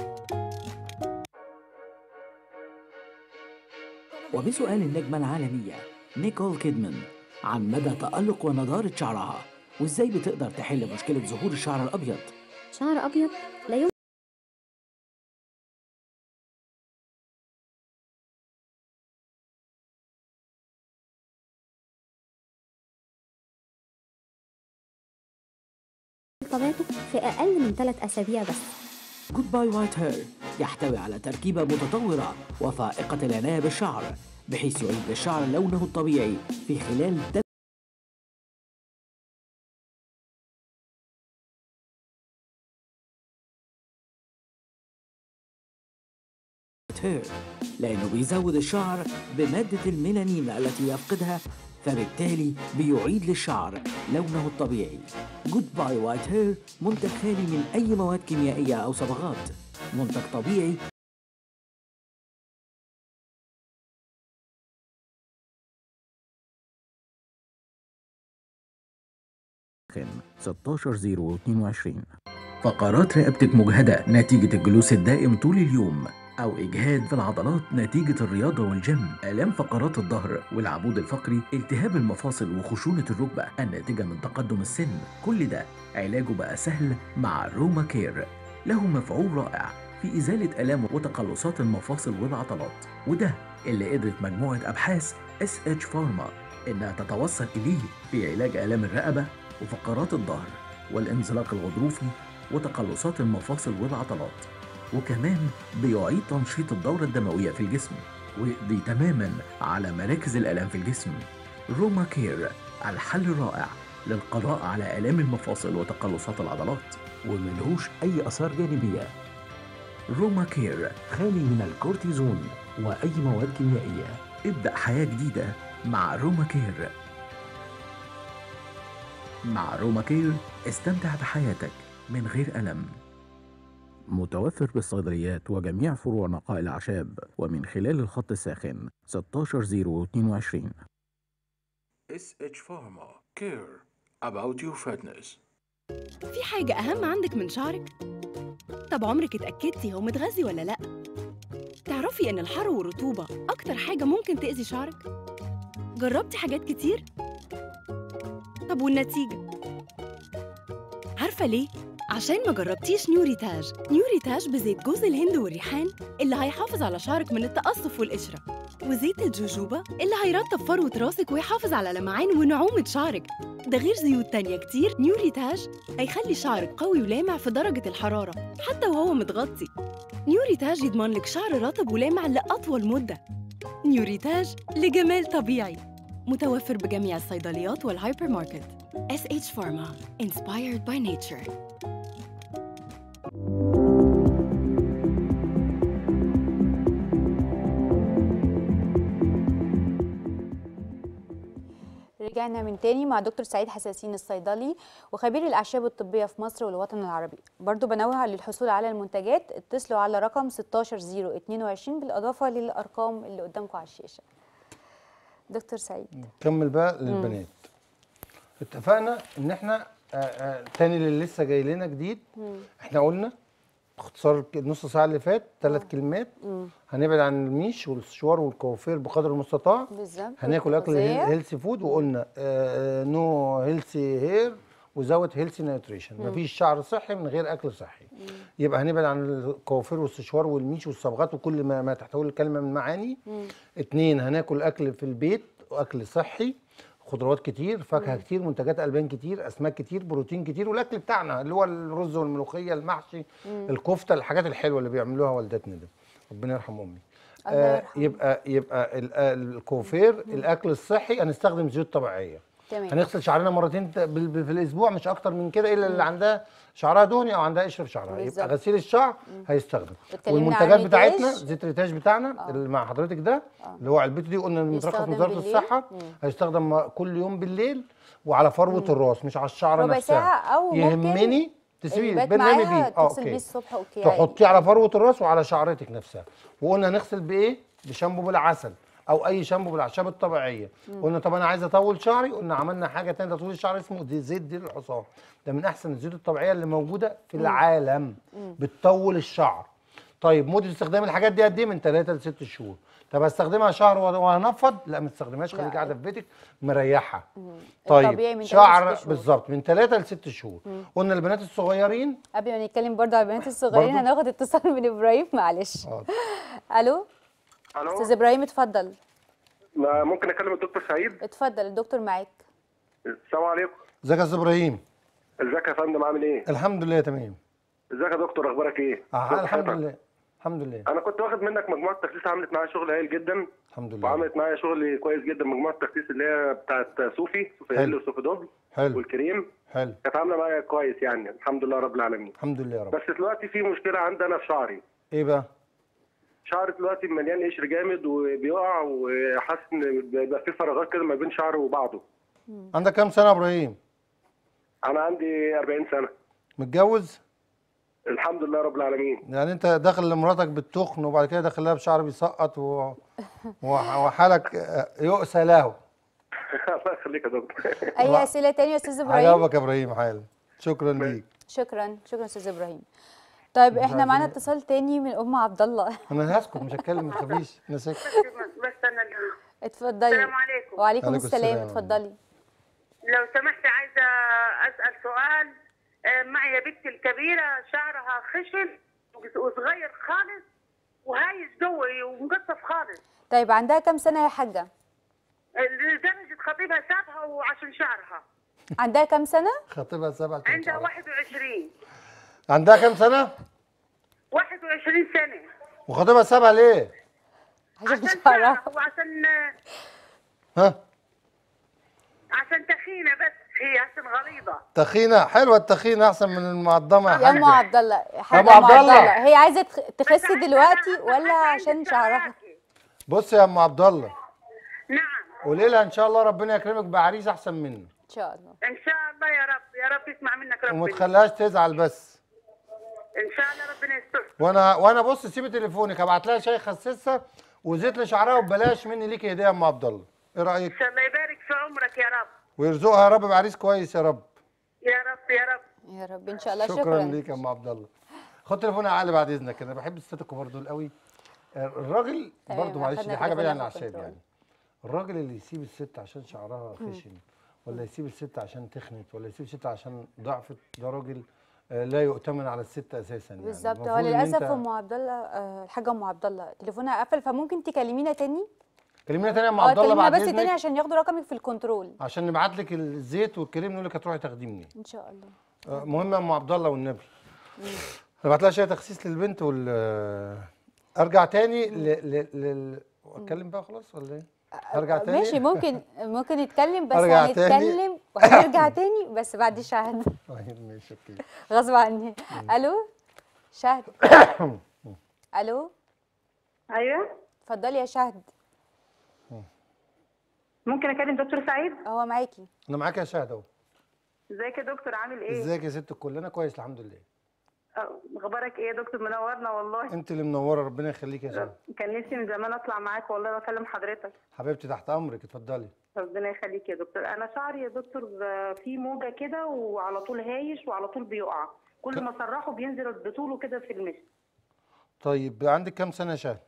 وبسؤال النجمة العالمية نيكول كيدمان عن مدى تألق ونضارة شعرها وإزاي بتقدر تحل مشكلة ظهور الشعر الأبيض شعر أبيض لا يمكن طبيعته في أقل من ثلاث أسابيع بس جود باي وايت هير يحتوي على تركيبة متطورة وفائقة العناية بالشعر بحيث يعيد للشعر لونه الطبيعي في خلال تل... هير لأنه بيزود الشعر بمادة الميلانين التي يفقدها فبالتالي بيعيد للشعر لونه الطبيعي جود باي وايت هير منتج خالي من أي مواد كيميائية أو صبغات منتج طبيعي خن 16022 فقرات رقبتك مجهدة نتيجة الجلوس الدائم طول اليوم أو إجهاد في العضلات نتيجة الرياضة والجيم آلام فقرات الظهر والعمود الفقري التهاب المفاصل وخشونة الركبة الناتجة من تقدم السن كل ده علاجه بقى سهل مع روما كير له مفعول رائع في إزالة آلام وتقلصات المفاصل والعضلات وده اللي قدرت مجموعة أبحاث اس اتش فارما إنها تتوصل إليه في علاج آلام الرقبة وفقرات الظهر والانزلاق الغضروفي وتقلصات المفاصل والعضلات وكمان بيعيد تنشيط الدورة الدموية في الجسم ويقضي تماما على مراكز الآلام في الجسم روما كير الحل الرائع للقضاء على آلام المفاصل وتقلصات العضلات وملهوش أي آثار جانبية روما كير خالي من الكورتيزون وأي مواد كيميائية ابدأ حياة جديدة مع روما كير مع روما كير استمتع بحياتك من غير ألم متوفر بالصيدليات وجميع فروع نقاء الأعشاب ومن خلال الخط الساخن 16022 SH Pharma. Care about your fatness. في حاجة أهم عندك من شعرك؟ طب عمرك اتأكدتي هو متغذي ولا لأ؟ تعرفي إن الحر والرطوبة أكتر حاجة ممكن تأذي شعرك؟ جربتي حاجات كتير؟ طب والنتيجة؟ عارفة ليه؟ عشان ما جربتيش نيوريتاج نيوريتاج بزيت جوز الهند والريحان اللي هيحافظ على شعرك من التقصف والقشرة وزيت الجوجوبا اللي هيرطب فروة راسك ويحافظ على لمعان ونعومة شعرك ده غير زيوت تانية كتير نيوريتاج هيخلي شعرك قوي ولامع في درجة الحرارة حتى وهو متغطي نيوريتاج يضمن لك شعر رطب ولامع لأطول مدة نيوريتاج لجمال طبيعي متوفر بجميع الصيدليات والهايبر ماركت SH Pharma Inspired by Nature رجعنا من تاني مع دكتور سعيد حساسين الصيدلي وخبير الأعشاب الطبية في مصر والوطن العربي برضو بنوه للحصول على المنتجات اتصلوا على رقم 16022 بالإضافة للأرقام اللي قدامكم على الشاشة دكتور سعيد نكمل بقى للبنات اتفقنا ان احنا آه، آه، تاني اللي لسه جاي لنا جديد احنا قلنا باختصار ك- نص ساعه اللي فات ثلاث كلمات هنبعد عن الميش والسشوار والكوافير بقدر المستطاع بالظبط هناكل اكل والغذاء. هيلثي فود وقلنا نو هيلثي هير وزود هيلثي نيوتريشن مفيش شعر صحي من غير اكل صحي يبقى هنبعد عن الكوافير والسشوار والميش والصبغات وكل ما, ما تحتوي الكلمه من معاني اتنين هناكل اكل في البيت واكل صحي خضروات كتير فاكهه كتير منتجات البان كتير اسماك كتير بروتين كتير والاكل بتاعنا اللي هو الرز والملوخيه المحشي الكفته الحاجات الحلوه اللي بيعملوها والدتنا ده ربنا يرحم امي الله آه يرحمه. يبقى يبقى ال- الكوفير الاكل الصحي هنستخدم زيوت طبيعيه تمام. هنغسل شعرنا مرتين ت- بال- بال- في الاسبوع مش اكتر من كده الا اللي عندها شعرها دهني او عندها قشر في شعرها بالظبط. يبقى غسيل الشعر هيستخدم واتكلمنا والمنتجات عن بتاعتنا ريتاج. زيت الريتاج بتاعنا اللي مع حضرتك ده اللي هو علبته دي قلنا مترخص يستخدم من وزاره بالليل. الصحه مم. هيستخدم كل يوم بالليل وعلى فروه الراس مش على الشعر ربع نفسها ساعة أو ممكن يهمني تسيبيه البات برنامي معايا بيه اه تغسل بيه اوكي الصبح اوكي عادي. تحطيه على فروه الراس وعلى شعرتك نفسها وقلنا نغسل بايه بشامبو بالعسل او اي شامبو بالاعشاب الطبيعيه قلنا طب انا عايز اطول شعري قلنا عملنا حاجه ثانيه لتطويل الشعر اسمه دي زيت ديل الحصان ده من احسن الزيوت الطبيعيه اللي موجوده في العالم بتطول الشعر طيب مده استخدام الحاجات دي قد ايه من 3 ل 6 شهور طب استخدمها شهر وهنفض لا ما تستخدمهاش خليك لا. قاعده في بيتك مريحه الطبيعي طيب من تلاتة شعر لست شهور. بالظبط من 3 ل 6 شهور قلنا البنات الصغيرين قبل ما نتكلم برضه على البنات الصغيرين برضه؟ هناخد اتصال من ابراهيم معلش اه الو استاذ الو ابراهيم اتفضل ما ممكن اكلم الدكتور سعيد اتفضل الدكتور معاك السلام عليكم ازيك يا استاذ ابراهيم ازيك يا فندم عامل ايه الحمد لله تمام ازيك يا دكتور اخبارك ايه آه كيف الحمد صحتك؟ لله الحمد لله انا كنت واخد منك مجموعه تخسيس عملت معايا شغل هايل جدا الحمد لله وعملت معايا شغل كويس جدا مجموعه التخسيس اللي هي بتاعت صوفي صوفي حلو. هيل وصوفي دوبل حلو والكريم حلو كانت عامله معايا كويس يعني الحمد لله رب العالمين الحمد لله يا رب بس دلوقتي في مشكله عندي انا في شعري ايه بقى شعري دلوقتي مليان قشر جامد وبيقع وحاسس ان بيبقى في فراغات كده ما بين شعري وبعضه عندك كام سنه يا ابراهيم انا عندي 40 سنه متجوز الحمد لله رب العالمين يعني انت داخل لمراتك بالتخن وبعد كده داخل لها بشعر بيسقط و... و- وحالك آه، يؤسى له الله يخليك يا دكتور اي اسئله تانية يا استاذ ابراهيم هجاوبك يا ابراهيم حالا شكرا ليك شكرا شكرا استاذ ابراهيم طيب احنا معانا اتصال تاني من ام عبد الله انا هسكت مش هتكلم ما تخافيش انا ساكت بس انا اللي- اتفضلي السلام عليكم وعليكم عليكم السلام السلام. اتفضلي لو سمحت عايزه اسال سؤال آه، معي بنتي الكبيره شعرها خشن وصغير خالص وهايش جوي ومقصف خالص طيب عندها كام سنه يا حاجه لدرجه خطيبها سابها وعشان شعرها عندها كام سنه خطيبها سبع عندها 21 عندها كام سنه 21 سنه وخطيبها سابها ليه عشان عشان شعرها شعرها وعشان ها عشان تخينه بس هي عشان غليظه تخينه حلوه التخينه احسن من المعضمه يا يا ام حاجه عبد الله حاجه أبو عبد أم الله. هي عايزه تخ- تخس بس عايزة- دلوقتي عايزة ولا حد عشان عندي شعرها شعراكي. بص يا ام عبد الله نعم قولي لها ان شاء الله ربنا يكرمك بعريس احسن منه ان شاء الله ان شاء الله يا رب يا رب يسمع منك وما ربنا تخليهاش تزعل بس ان شاء الله ربنا يستر وانا وانا بص سيبي تليفونك هبعت لها شاي خسسها وزيت لشعرها وببلاش مني ليكي هديه يا ام عبد الله ايه رايك ان شاء الله يبارك في عمرك يا رب ويرزقها يا رب بعريس كويس يا رب يا رب يا رب يا رب ان شاء الله شكرا, شكرا ليك يا ام عبد الله خد تليفون يا علي بعد اذنك انا بحب الستات الكبار دول قوي الراجل تمام، برضه معلش أخدنا دي حاجه بعيده عن تليفونات الاعشاب وكنترول. يعني الراجل اللي يسيب الست عشان شعرها خشن ولا يسيب الست عشان تخنت ولا يسيب الست عشان ضعفت ده راجل آه، لا يؤتمن على الست اساسا يعني بالظبط هو المفروض إن للاسف أنت- ام عبد الله آه، الحاجه ام عبد الله تليفونها قفل فممكن تكلمينا تاني كلمينا تاني يا ام اه عبد الله كلمينا بعد بس تاني اذنك عشان ياخدوا رقمك في الكنترول عشان نبعت لك الزيت والكريم نقول لك هتروحي تاخديه منين ان شاء الله آه، مهم يا ام عبد الله والنبي هبعت لها شويه تخسيس للبنت وال آه، ارجع تاني ل... ل... لل اتكلم بقى خلاص ولا ايه؟ ارجع تاني ماشي ممكن ممكن نتكلم بس أرجع تاني. هنتكلم وهنرجع تاني بس بعد شهد طيب ماشي اوكي غصب عني الو شهد الو ايوه اتفضلي يا شهد ممكن اكلم دكتور سعيد هو معاكي انا معاك يا شهد اهو ازيك يا دكتور عامل ايه ازيك يا ست الكل انا كويس الحمد لله أه، اخبارك ايه يا دكتور منورنا والله انت اللي منوره ربنا يخليك يا شهد كان نفسي من زمان اطلع معاك والله واكلم حضرتك حبيبتي تحت امرك اتفضلي ربنا يخليك يا دكتور انا شعري يا دكتور آه، فيه موجه كده وعلى طول هايش وعلى طول بيقع كل ما اسرحه بينزل بطوله كده في المشط طيب عندك كام سنه يا شهد؟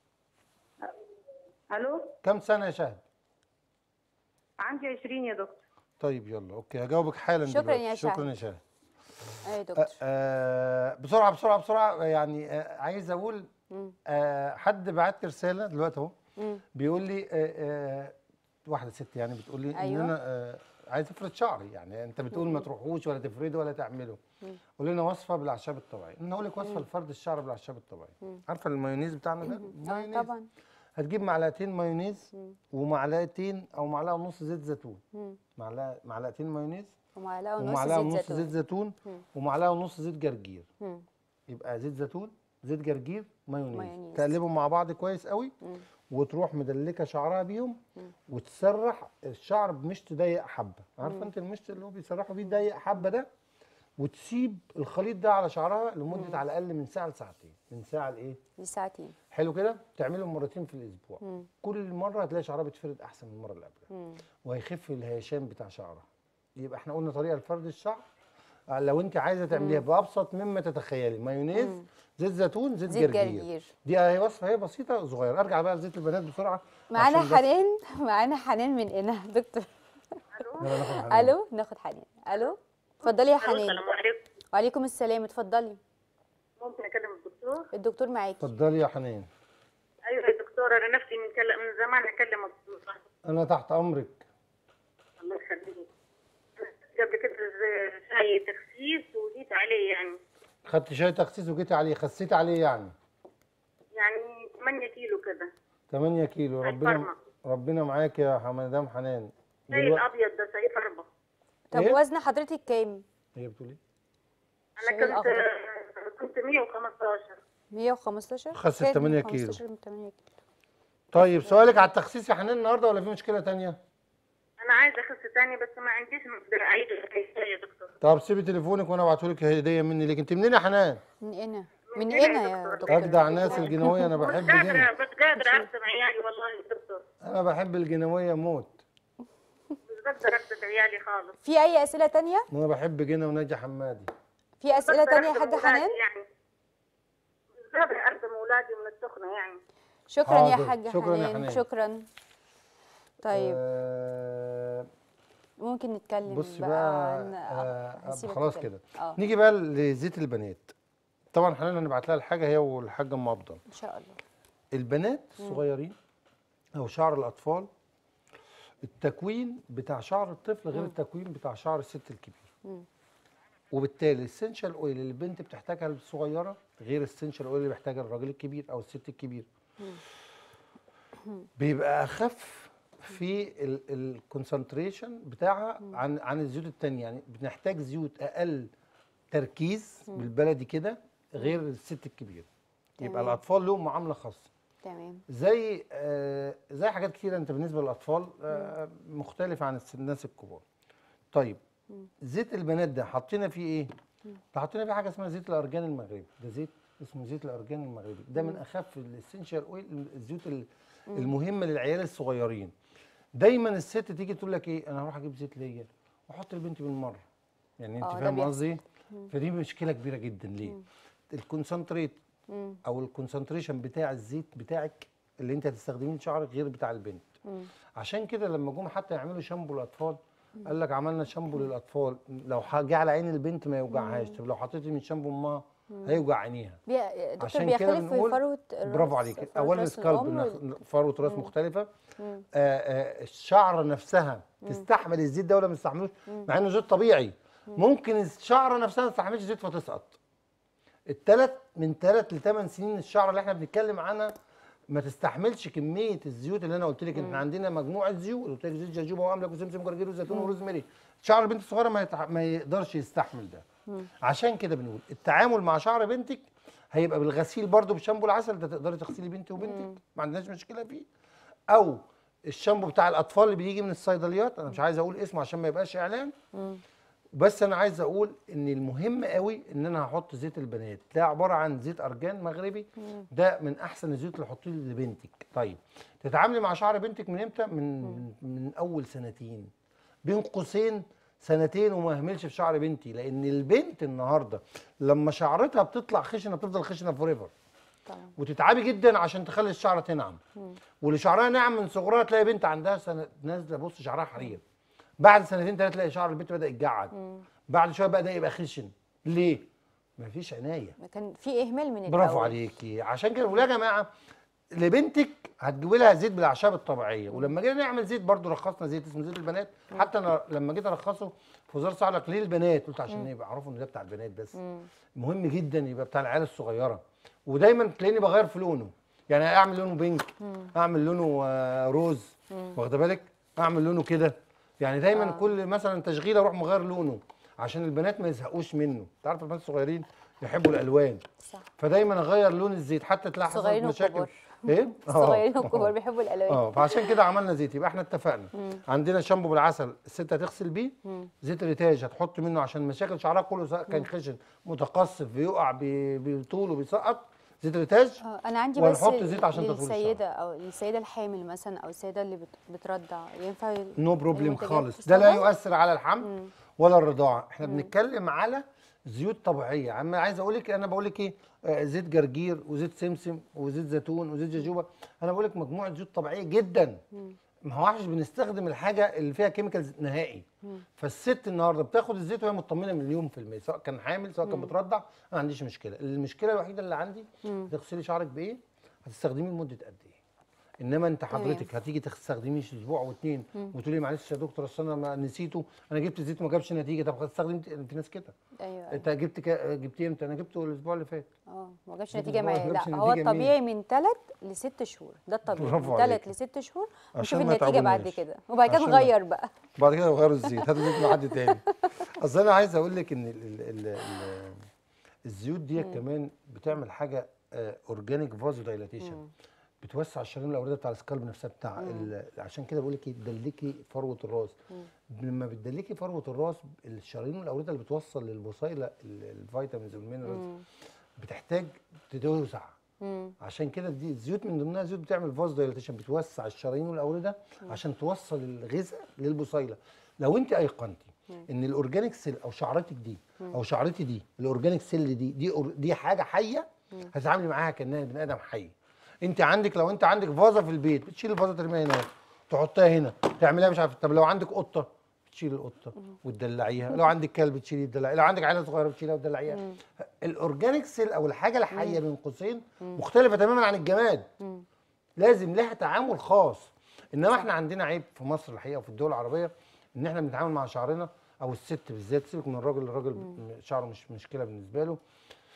الو كام سنه يا شهد؟ عندي 20 يا دكتور طيب يلا اوكي هجاوبك حالا شكراً دلوقتي. يا شهد. شكرا يا شهد ايوه يا آه دكتور آه بسرعه بسرعه بسرعه يعني آه عايز اقول مم. آه حد بعت لي رساله دلوقتي اهو مم. بيقول لي آه آه واحده ست يعني بتقول لي أيوة. ان انا آه عايز افرد شعري يعني انت بتقول ما تروحوش ولا تفرده ولا تعمله مم. قول لنا وصفه بالاعشاب الطبيعيه انا هقول لك وصفه لفرد الشعر بالاعشاب الطبيعيه مم. عارفه المايونيز بتاعنا ده اه مايونيز طبعا هتجيب معلقتين مايونيز مم. ومعلقتين او معلقه ونص زيت زيتون مم. معلقه معلقتين مايونيز ومعلقه ونص ومعلقه زيت ونص زيتون زيت زيتون مم. ومعلقه ونص زيت جرجير مم. يبقى زيت زيتون زيت جرجير مايونيز, مايونيز. تقلبهم مع بعض كويس قوي مم. وتروح مدلكه شعرها بيهم مم. وتسرح الشعر بمشط ضيق حبه عارفه مم. انت المشط اللي هو بيسرحوا بيه ضيق حبه ده وتسيب الخليط ده على شعرها لمده على الاقل من ساعه لساعتين من ساعه لايه لساعتين حلو كده تعملهم مرتين في الاسبوع مم. كل مره هتلاقي شعرها بيتفرد احسن من المره اللي قبلها مم. وهيخف الهيشان بتاع شعرها يبقى احنا قلنا طريقه لفرد الشعر آه، لو انت عايزه تعمليها مم. بابسط مما تتخيلي مايونيز مم. زيت زيتون زيت, زيت جرجير. جرجير. دي اهي وصفه هي بسيطه صغيره ارجع بقى لزيت البنات بسرعه معانا عشان بس- حنان معانا حنان من هنا دكتور يلا ناخد حنان. الو ناخد حنان الو اتفضلي يا حنان السلام عليكم وعليكم السلام اتفضلي ممكن اكلم الدكتور الدكتور معاكي اتفضلي يا حنان ايوه يا دكتور انا نفسي من كل... من زمان اكلم الدكتور انا تحت امرك الله يخليك قبل كده زي- شاي تخسيس وجيت عليه يعني خدت شاي تخسيس وجيتي عليه خسيتي عليه يعني يعني 8 كيلو كده 8 كيلو شاي ربنا فرمة. ربنا معاك يا مدام حنان زي دلوقتي- الابيض ده شاي فربه طب إيه؟ وزن حضرتك كام هي بتقول ايه انا الشاي كنت الأخضر. كنت 115 115 خست كام؟ 8 كيلو. 115 من 8 كيلو طيب سؤالك على التخسيس يا حنان النهارده ولا في مشكله تانية انا عايزه اخس تاني بس ما عنديش مقدر اعيد الحكايه يا دكتور طب سيبي تليفونك وانا ابعته لك هديه مني ليك انت منين يا حنان من هنا من هنا يا دكتور اجدع ناس الجنويه انا مش بحب قادره جنة مش قادره ارسم عيالي والله يا دكتور انا بحب الجنويه موت مش بقدر ارسم عيالي خالص في اي اسئله تانية انا بحب جنى وناجي حمادي في اسئله بقدر تانية يا أرسم حاجه أولادي حنان يعني مش قادره ارسم اولادي من السخنه يعني شكرا يا حاضر. حاجه شكراً يا حنان حنان. شكرا طيب آه ممكن نتكلم بصي بقى, بقى عن آه هسيبك خلاص تتكلم. كده اه نيجي بقى لزيت البنات طبعا حنان هنبعت لها الحاجه هي والحاجه ام افضل ان شاء الله البنات الصغيرين او شعر الاطفال التكوين بتاع شعر الطفل غير مم. التكوين بتاع شعر الست الكبير مم. وبالتالي السنشال اويل اللي البنت بتحتاجها الصغيره غير السنشال اويل اللي بيحتاجها الراجل الكبير او الست الكبير بيبقى اخف في الكونسنتريشن بتاعها عن عن الزيوت التانية يعني بنحتاج زيوت اقل تركيز بالبلدي كده غير الست الكبير يبقى تمام. الاطفال لهم معامله خاصه تمام زي آه زي حاجات كتيره انت بالنسبه للاطفال آه مختلفه عن الس- الناس الكبار طيب زيت البنات ده حطينا فيه ايه ده حطينا فيه حاجه اسمها زيت الارجان المغربي ده زيت اسمه زيت الارجان المغربي ده من اخف الاسينشال اويل الزيوت ال- المهمه للعيال الصغيرين دايما الست تيجي تقول لك ايه انا هروح اجيب زيت ليا واحط لبنتي بالمره يعني انت آه، ده فاهم بيحصل. قصدي إيه؟ فدي مشكله كبيره جدا ليه الكونسنتريت مم. او الكونسنتريشن بتاع الزيت بتاعك اللي انت هتستخدميه لشعرك غير بتاع البنت مم. عشان كده لما جم حتى يعملوا شامبو للاطفال قال لك عملنا شامبو للاطفال لو ح- جه على عين البنت ما يوجعهاش طب لو حطيتي من شامبو امها هيوجع عينيها بي... دكتور عشان كده بيختلف في بنقول فروه الراس برافو عليك فروة اولا راس سكالب الأم وال- نخ- فروه راس مختلفه مم. آه آه الشعر نفسها تستحمل الزيت ده ولا ما تستحملوش مع انه زيت طبيعي ممكن الشعره نفسها ما تستحملش زيت فتسقط الثلاث من ثلاث لثمان سنين الشعره اللي احنا بنتكلم عنها ما تستحملش كميه الزيوت اللي انا قلت لك احنا عندنا مجموعه زيوت قلت لك زيت جاجوبا واملك وسمسم وجرجير وزيتون وروزماري شعر البنت الصغيره ما, يتع... ما يقدرش يستحمل ده عشان كده بنقول التعامل مع شعر بنتك هيبقى بالغسيل برضو بشامبو العسل ده تقدري تغسلي بنتي وبنتك ما عندناش مشكله فيه او الشامبو بتاع الاطفال اللي بيجي من الصيدليات انا مش عايز اقول اسمه عشان ما يبقاش اعلان بس انا عايز اقول ان المهم قوي ان انا هحط زيت البنات ده عباره عن زيت ارجان مغربي ده من احسن الزيوت اللي حطيه لبنتك طيب تتعاملي مع شعر بنتك من امتى من من, من اول سنتين بين قوسين سنتين وما اهملش في شعر بنتي لان البنت النهارده لما شعرتها بتطلع خشنه بتفضل خشنه فور ايفر طبعا وتتعبي جدا عشان تخلي الشعر تنعم واللي شعرها ناعم من صغرها تلاقي بنت عندها سنه نازله بص شعرها حرير بعد سنتين ثلاثه تلاقي شعر البنت بدا يتجعد بعد شويه بدا يبقى خشن ليه مفيش عنايه كان في اهمال من برافو الأول. عليكي عشان كده ولا يا جماعه لبنتك هتجيبي لها زيت بالاعشاب الطبيعيه ولما جينا نعمل زيت برضو رخصنا زيت اسمه زيت البنات حتى انا لما جيت ارخصه في وزاره الصحه قال لك ليه البنات قلت عشان يبقى يعرفوا ان ده بتاع البنات بس مهم جدا يبقى بتاع العيال الصغيره ودايما تلاقيني بغير في لونه يعني اعمل لونه بينك اعمل لونه آه، روز واخده بالك اعمل لونه كده يعني دايما آه. كل مثلا تشغيله اروح مغير لونه عشان البنات ما يزهقوش منه انت عارف البنات الصغيرين يحبوا الالوان صح فدايما اغير لون الزيت حتى تلاقي حصلت صغيرين مشاكل وكبار ايه الصغيرين آه. والكبار بيحبوا الالوان اه فعشان كده عملنا زيت يبقى احنا اتفقنا عندنا شامبو بالعسل الست هتغسل بيه زيت ريتاج هتحط منه عشان مشاكل شعرها كله سواء كان خشن متقصف بيقع بي- بيطول وبيسقط زيت ريتاج آه، انا عندي بس وهنحط زيت عشان تطول للسيده او السيده الحامل مثلا او السيده اللي بت- بترضع ينفع نو بروبلم المنتجات خالص ده لا تستخدم؟ يؤثر على الحمل ولا الرضاعه احنا بنتكلم على زيوت طبيعيه عم عايز اقول لك انا بقول لك ايه آه، زيت جرجير وزيت سمسم وزيت زيتون وزيت جوجوبا انا بقول لك مجموعه زيوت طبيعيه جدا ما هو مش بنستخدم الحاجه اللي فيها كيميكالز نهائي فالست النهارده بتاخد الزيت وهي مطمنه مليون في الميه سواء كان حامل سواء كان بترضع انا ما عنديش مشكله المشكله الوحيده اللي عندي تغسلي شعرك بايه هتستخدميه لمده قد ايه انما انت حضرتك هتيجي تستخدميه اسبوع واثنين وتقولي معلش يا دكتور اصل انا ما نسيته انا جبت الزيت وما جابش نتيجه طب هتستخدم في ناس كده ايوه انت جبت كا- جبتيه امتى انا جبته الاسبوع اللي فات اه ما جابش جبت نتيجه الأسبوع معايا ما جابش لا هو نتيجة الطبيعي من ثلاث لست شهور ده الطبيعي برافو من عليك. ثلاث لست شهور عشان نشوف ما النتيجه بعد يتعبوناش. كده وبعد كده عشان ما- نغير بقى بعد كده غيروا الزيت هاتوا زيت من حد تاني اصل انا عايز اقول لك ان ال ال ال ال الزيوت ديت كمان بتعمل حاجه اورجانيك فازو دايلاتيشن بتوسع الشرايين الاورديه بتاع السكالب نفسها بتاع ال- عشان كده بقول لك ايه تدلكي فروه الراس لما بتدلكي فروه الراس الشرايين الاورديه اللي بتوصل للبصيله ال- الفيتامينز والمينرالز بتحتاج تتوسع عشان كده دي الزيوت من ضمنها زيوت بتعمل فاز دايلاتيشن بتوسع الشرايين والاورده عشان توصل الغذاء للبصيله لو انت ايقنتي ان الاورجانيك سيل او شعرتك دي او شعرتي دي الاورجانيك سيل دي دي أور- دي حاجه حيه هتتعاملي معاها كانها بني ادم حي انت عندك لو انت عندك فازه في البيت بتشيل الفازه ترميها هنا تحطها هنا تعمليها مش عارف طب لو عندك قطه بتشيل القطه وتدلعيها لو عندك كلب تشيلي تدلعيه لو عندك عيله صغيره بتشيلها وتدلعيها الاورجانيك سيل او الحاجه الحيه بين قوسين مختلفه تماما عن الجماد لازم لها تعامل خاص انما احنا عندنا عيب في مصر الحقيقه وفي الدول العربيه ان احنا بنتعامل مع شعرنا او الست بالذات سيبك من الراجل الراجل شعره مش مشكله بالنسبه له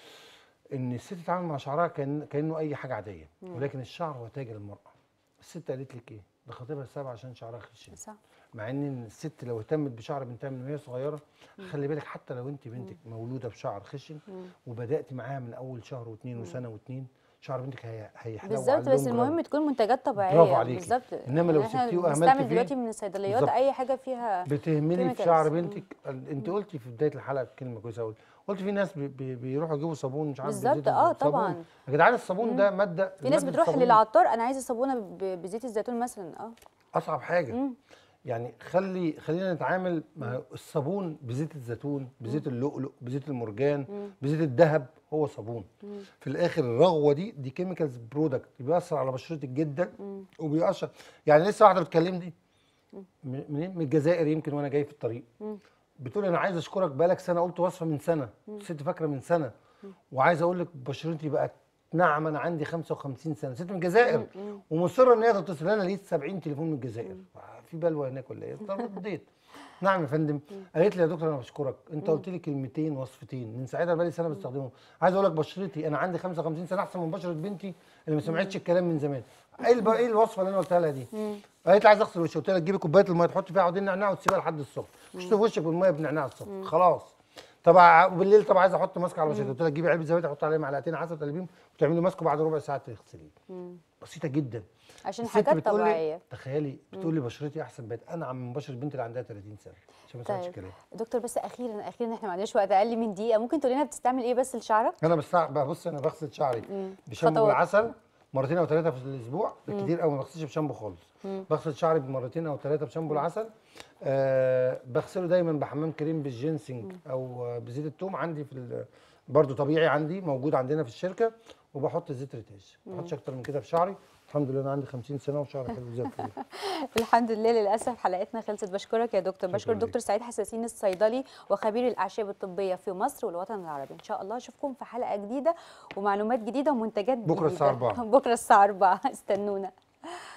ان الست تتعامل مع شعرها كان كانه اي حاجه عاديه ولكن الشعر هو تاج المراه الست قالت لك ايه ده خطيبها سابها عشان شعرها خشن صح مع ان الست لو اهتمت بشعر بنتها من وهي صغيره خلي بالك حتى لو انت بنتك مولوده بشعر خشن وبدات معاها من اول شهر واثنين وسنه واثنين شعر بنتك هي هيحلو بالظبط على بس اللون المهم جرام. تكون منتجات طبيعيه برافو عليكي. بالظبط إنما لو يعني إحنا سبتيه وأهملتي بنستعمل فيه، دلوقتي من الصيدليات بالظبط. اي حاجه فيها بتهملي في chemicals. شعر مم. بنتك انت قلتي في بدايه الحلقه كلمه كويسه قوي قلت في ناس بي بي بيروحوا يجيبوا صابون مش عارف بالظبط، بزيت آه، الصابون. طبعاً. يا جدعان الصابون ده ماده في ناس مادة بتروح الصابون للعطار انا عايزه صابونه ب- بزيت الزيتون مثلا اه اصعب حاجه يعني خلي خلينا نتعامل مع الصابون بزيت الزيتون بزيت اللؤلؤ بزيت المرجان بزيت الذهب هو صابون في الاخر الرغوه دي دي كيميكالز برودكت بيأثر على بشرتك جدا وبيأثر يعني لسه واحده بتكلمني م- منين من الجزائر يمكن وانا جاي في الطريق بتقول انا عايز اشكرك بقالك سنه قلت وصفه من سنه الست فاكره من سنه وعايز اقول لك بشرتي بقت ناعمه انا عندي 55 سنه ست من الجزائر ومصره ان هي تتصل انا لقيت 70 تليفون من الجزائر في بلوى هناك ولا ايه طب رديت نعم يا فندم قالت لي يا دكتور انا بشكرك انت قلت لي كلمتين وصفتين من ساعتها بقالي سنه بستخدمهم عايز اقول لك بشرتي انا عندي 55 سنه احسن من بشره بنتي اللي ما سمعتش الكلام من زمان ايه الب- ايه الوصفه اللي انا قلتها لها دي قالت لي عايز اغسل وشي قلت لها تجيبي كوبايه الميه تحطي فيها عودين نعناع وتسيبها لحد الصبح مش تشطفي وشك بالميه بنعناع الصبح خلاص طب ع- وبالليل طب عايز احط ماسك على بشرتي قلت لها تجيبي علبه زبادي تحط عليها معلقتين عسل تقلبيهم وتعملي ماسك وبعد ربع ساعه تغسليه بسيطه جدا عشان الست حاجات بتقول لي- طبيعيه تخيلي بتقول لي بشرتي احسن بقت انعم من بشره بنتي اللي عندها 30 سنه عشان ما تسمعش طيب الكلام دكتور بس اخيرا اخيرا احنا ما عندناش وقت اقل من دقيقه ممكن تقولي لنا بتستعمل ايه بس لشعرك انا بس بص انا بغسل شعري بشامبو خطوات. بالعسل مرتين او ثلاثه في الاسبوع بالكتير قوي ما بغسلش بشامبو خالص بغسل شعري بمرتين او ثلاثه بشامبو العسل آه بغسله دايما بحمام كريم بالجينسينج او آه، بزيت الثوم عندي في ال- برضو طبيعي عندي موجود عندنا في الشركه وبحط زيت ريتاج ما بحطش اكتر من كده في شعري الحمد لله انا عندي 50 سنه وشعري حلو زي الفل الحمد لله للاسف حلقتنا خلصت بشكرك يا دكتور بشكر ليك. دكتور سعيد حساسين الصيدلي وخبير الاعشاب الطبيه في مصر والوطن العربي ان شاء الله اشوفكم في حلقه جديده ومعلومات جديده ومنتجات بكرة جديده الساعة 4. بكره الساعه 4 استنونا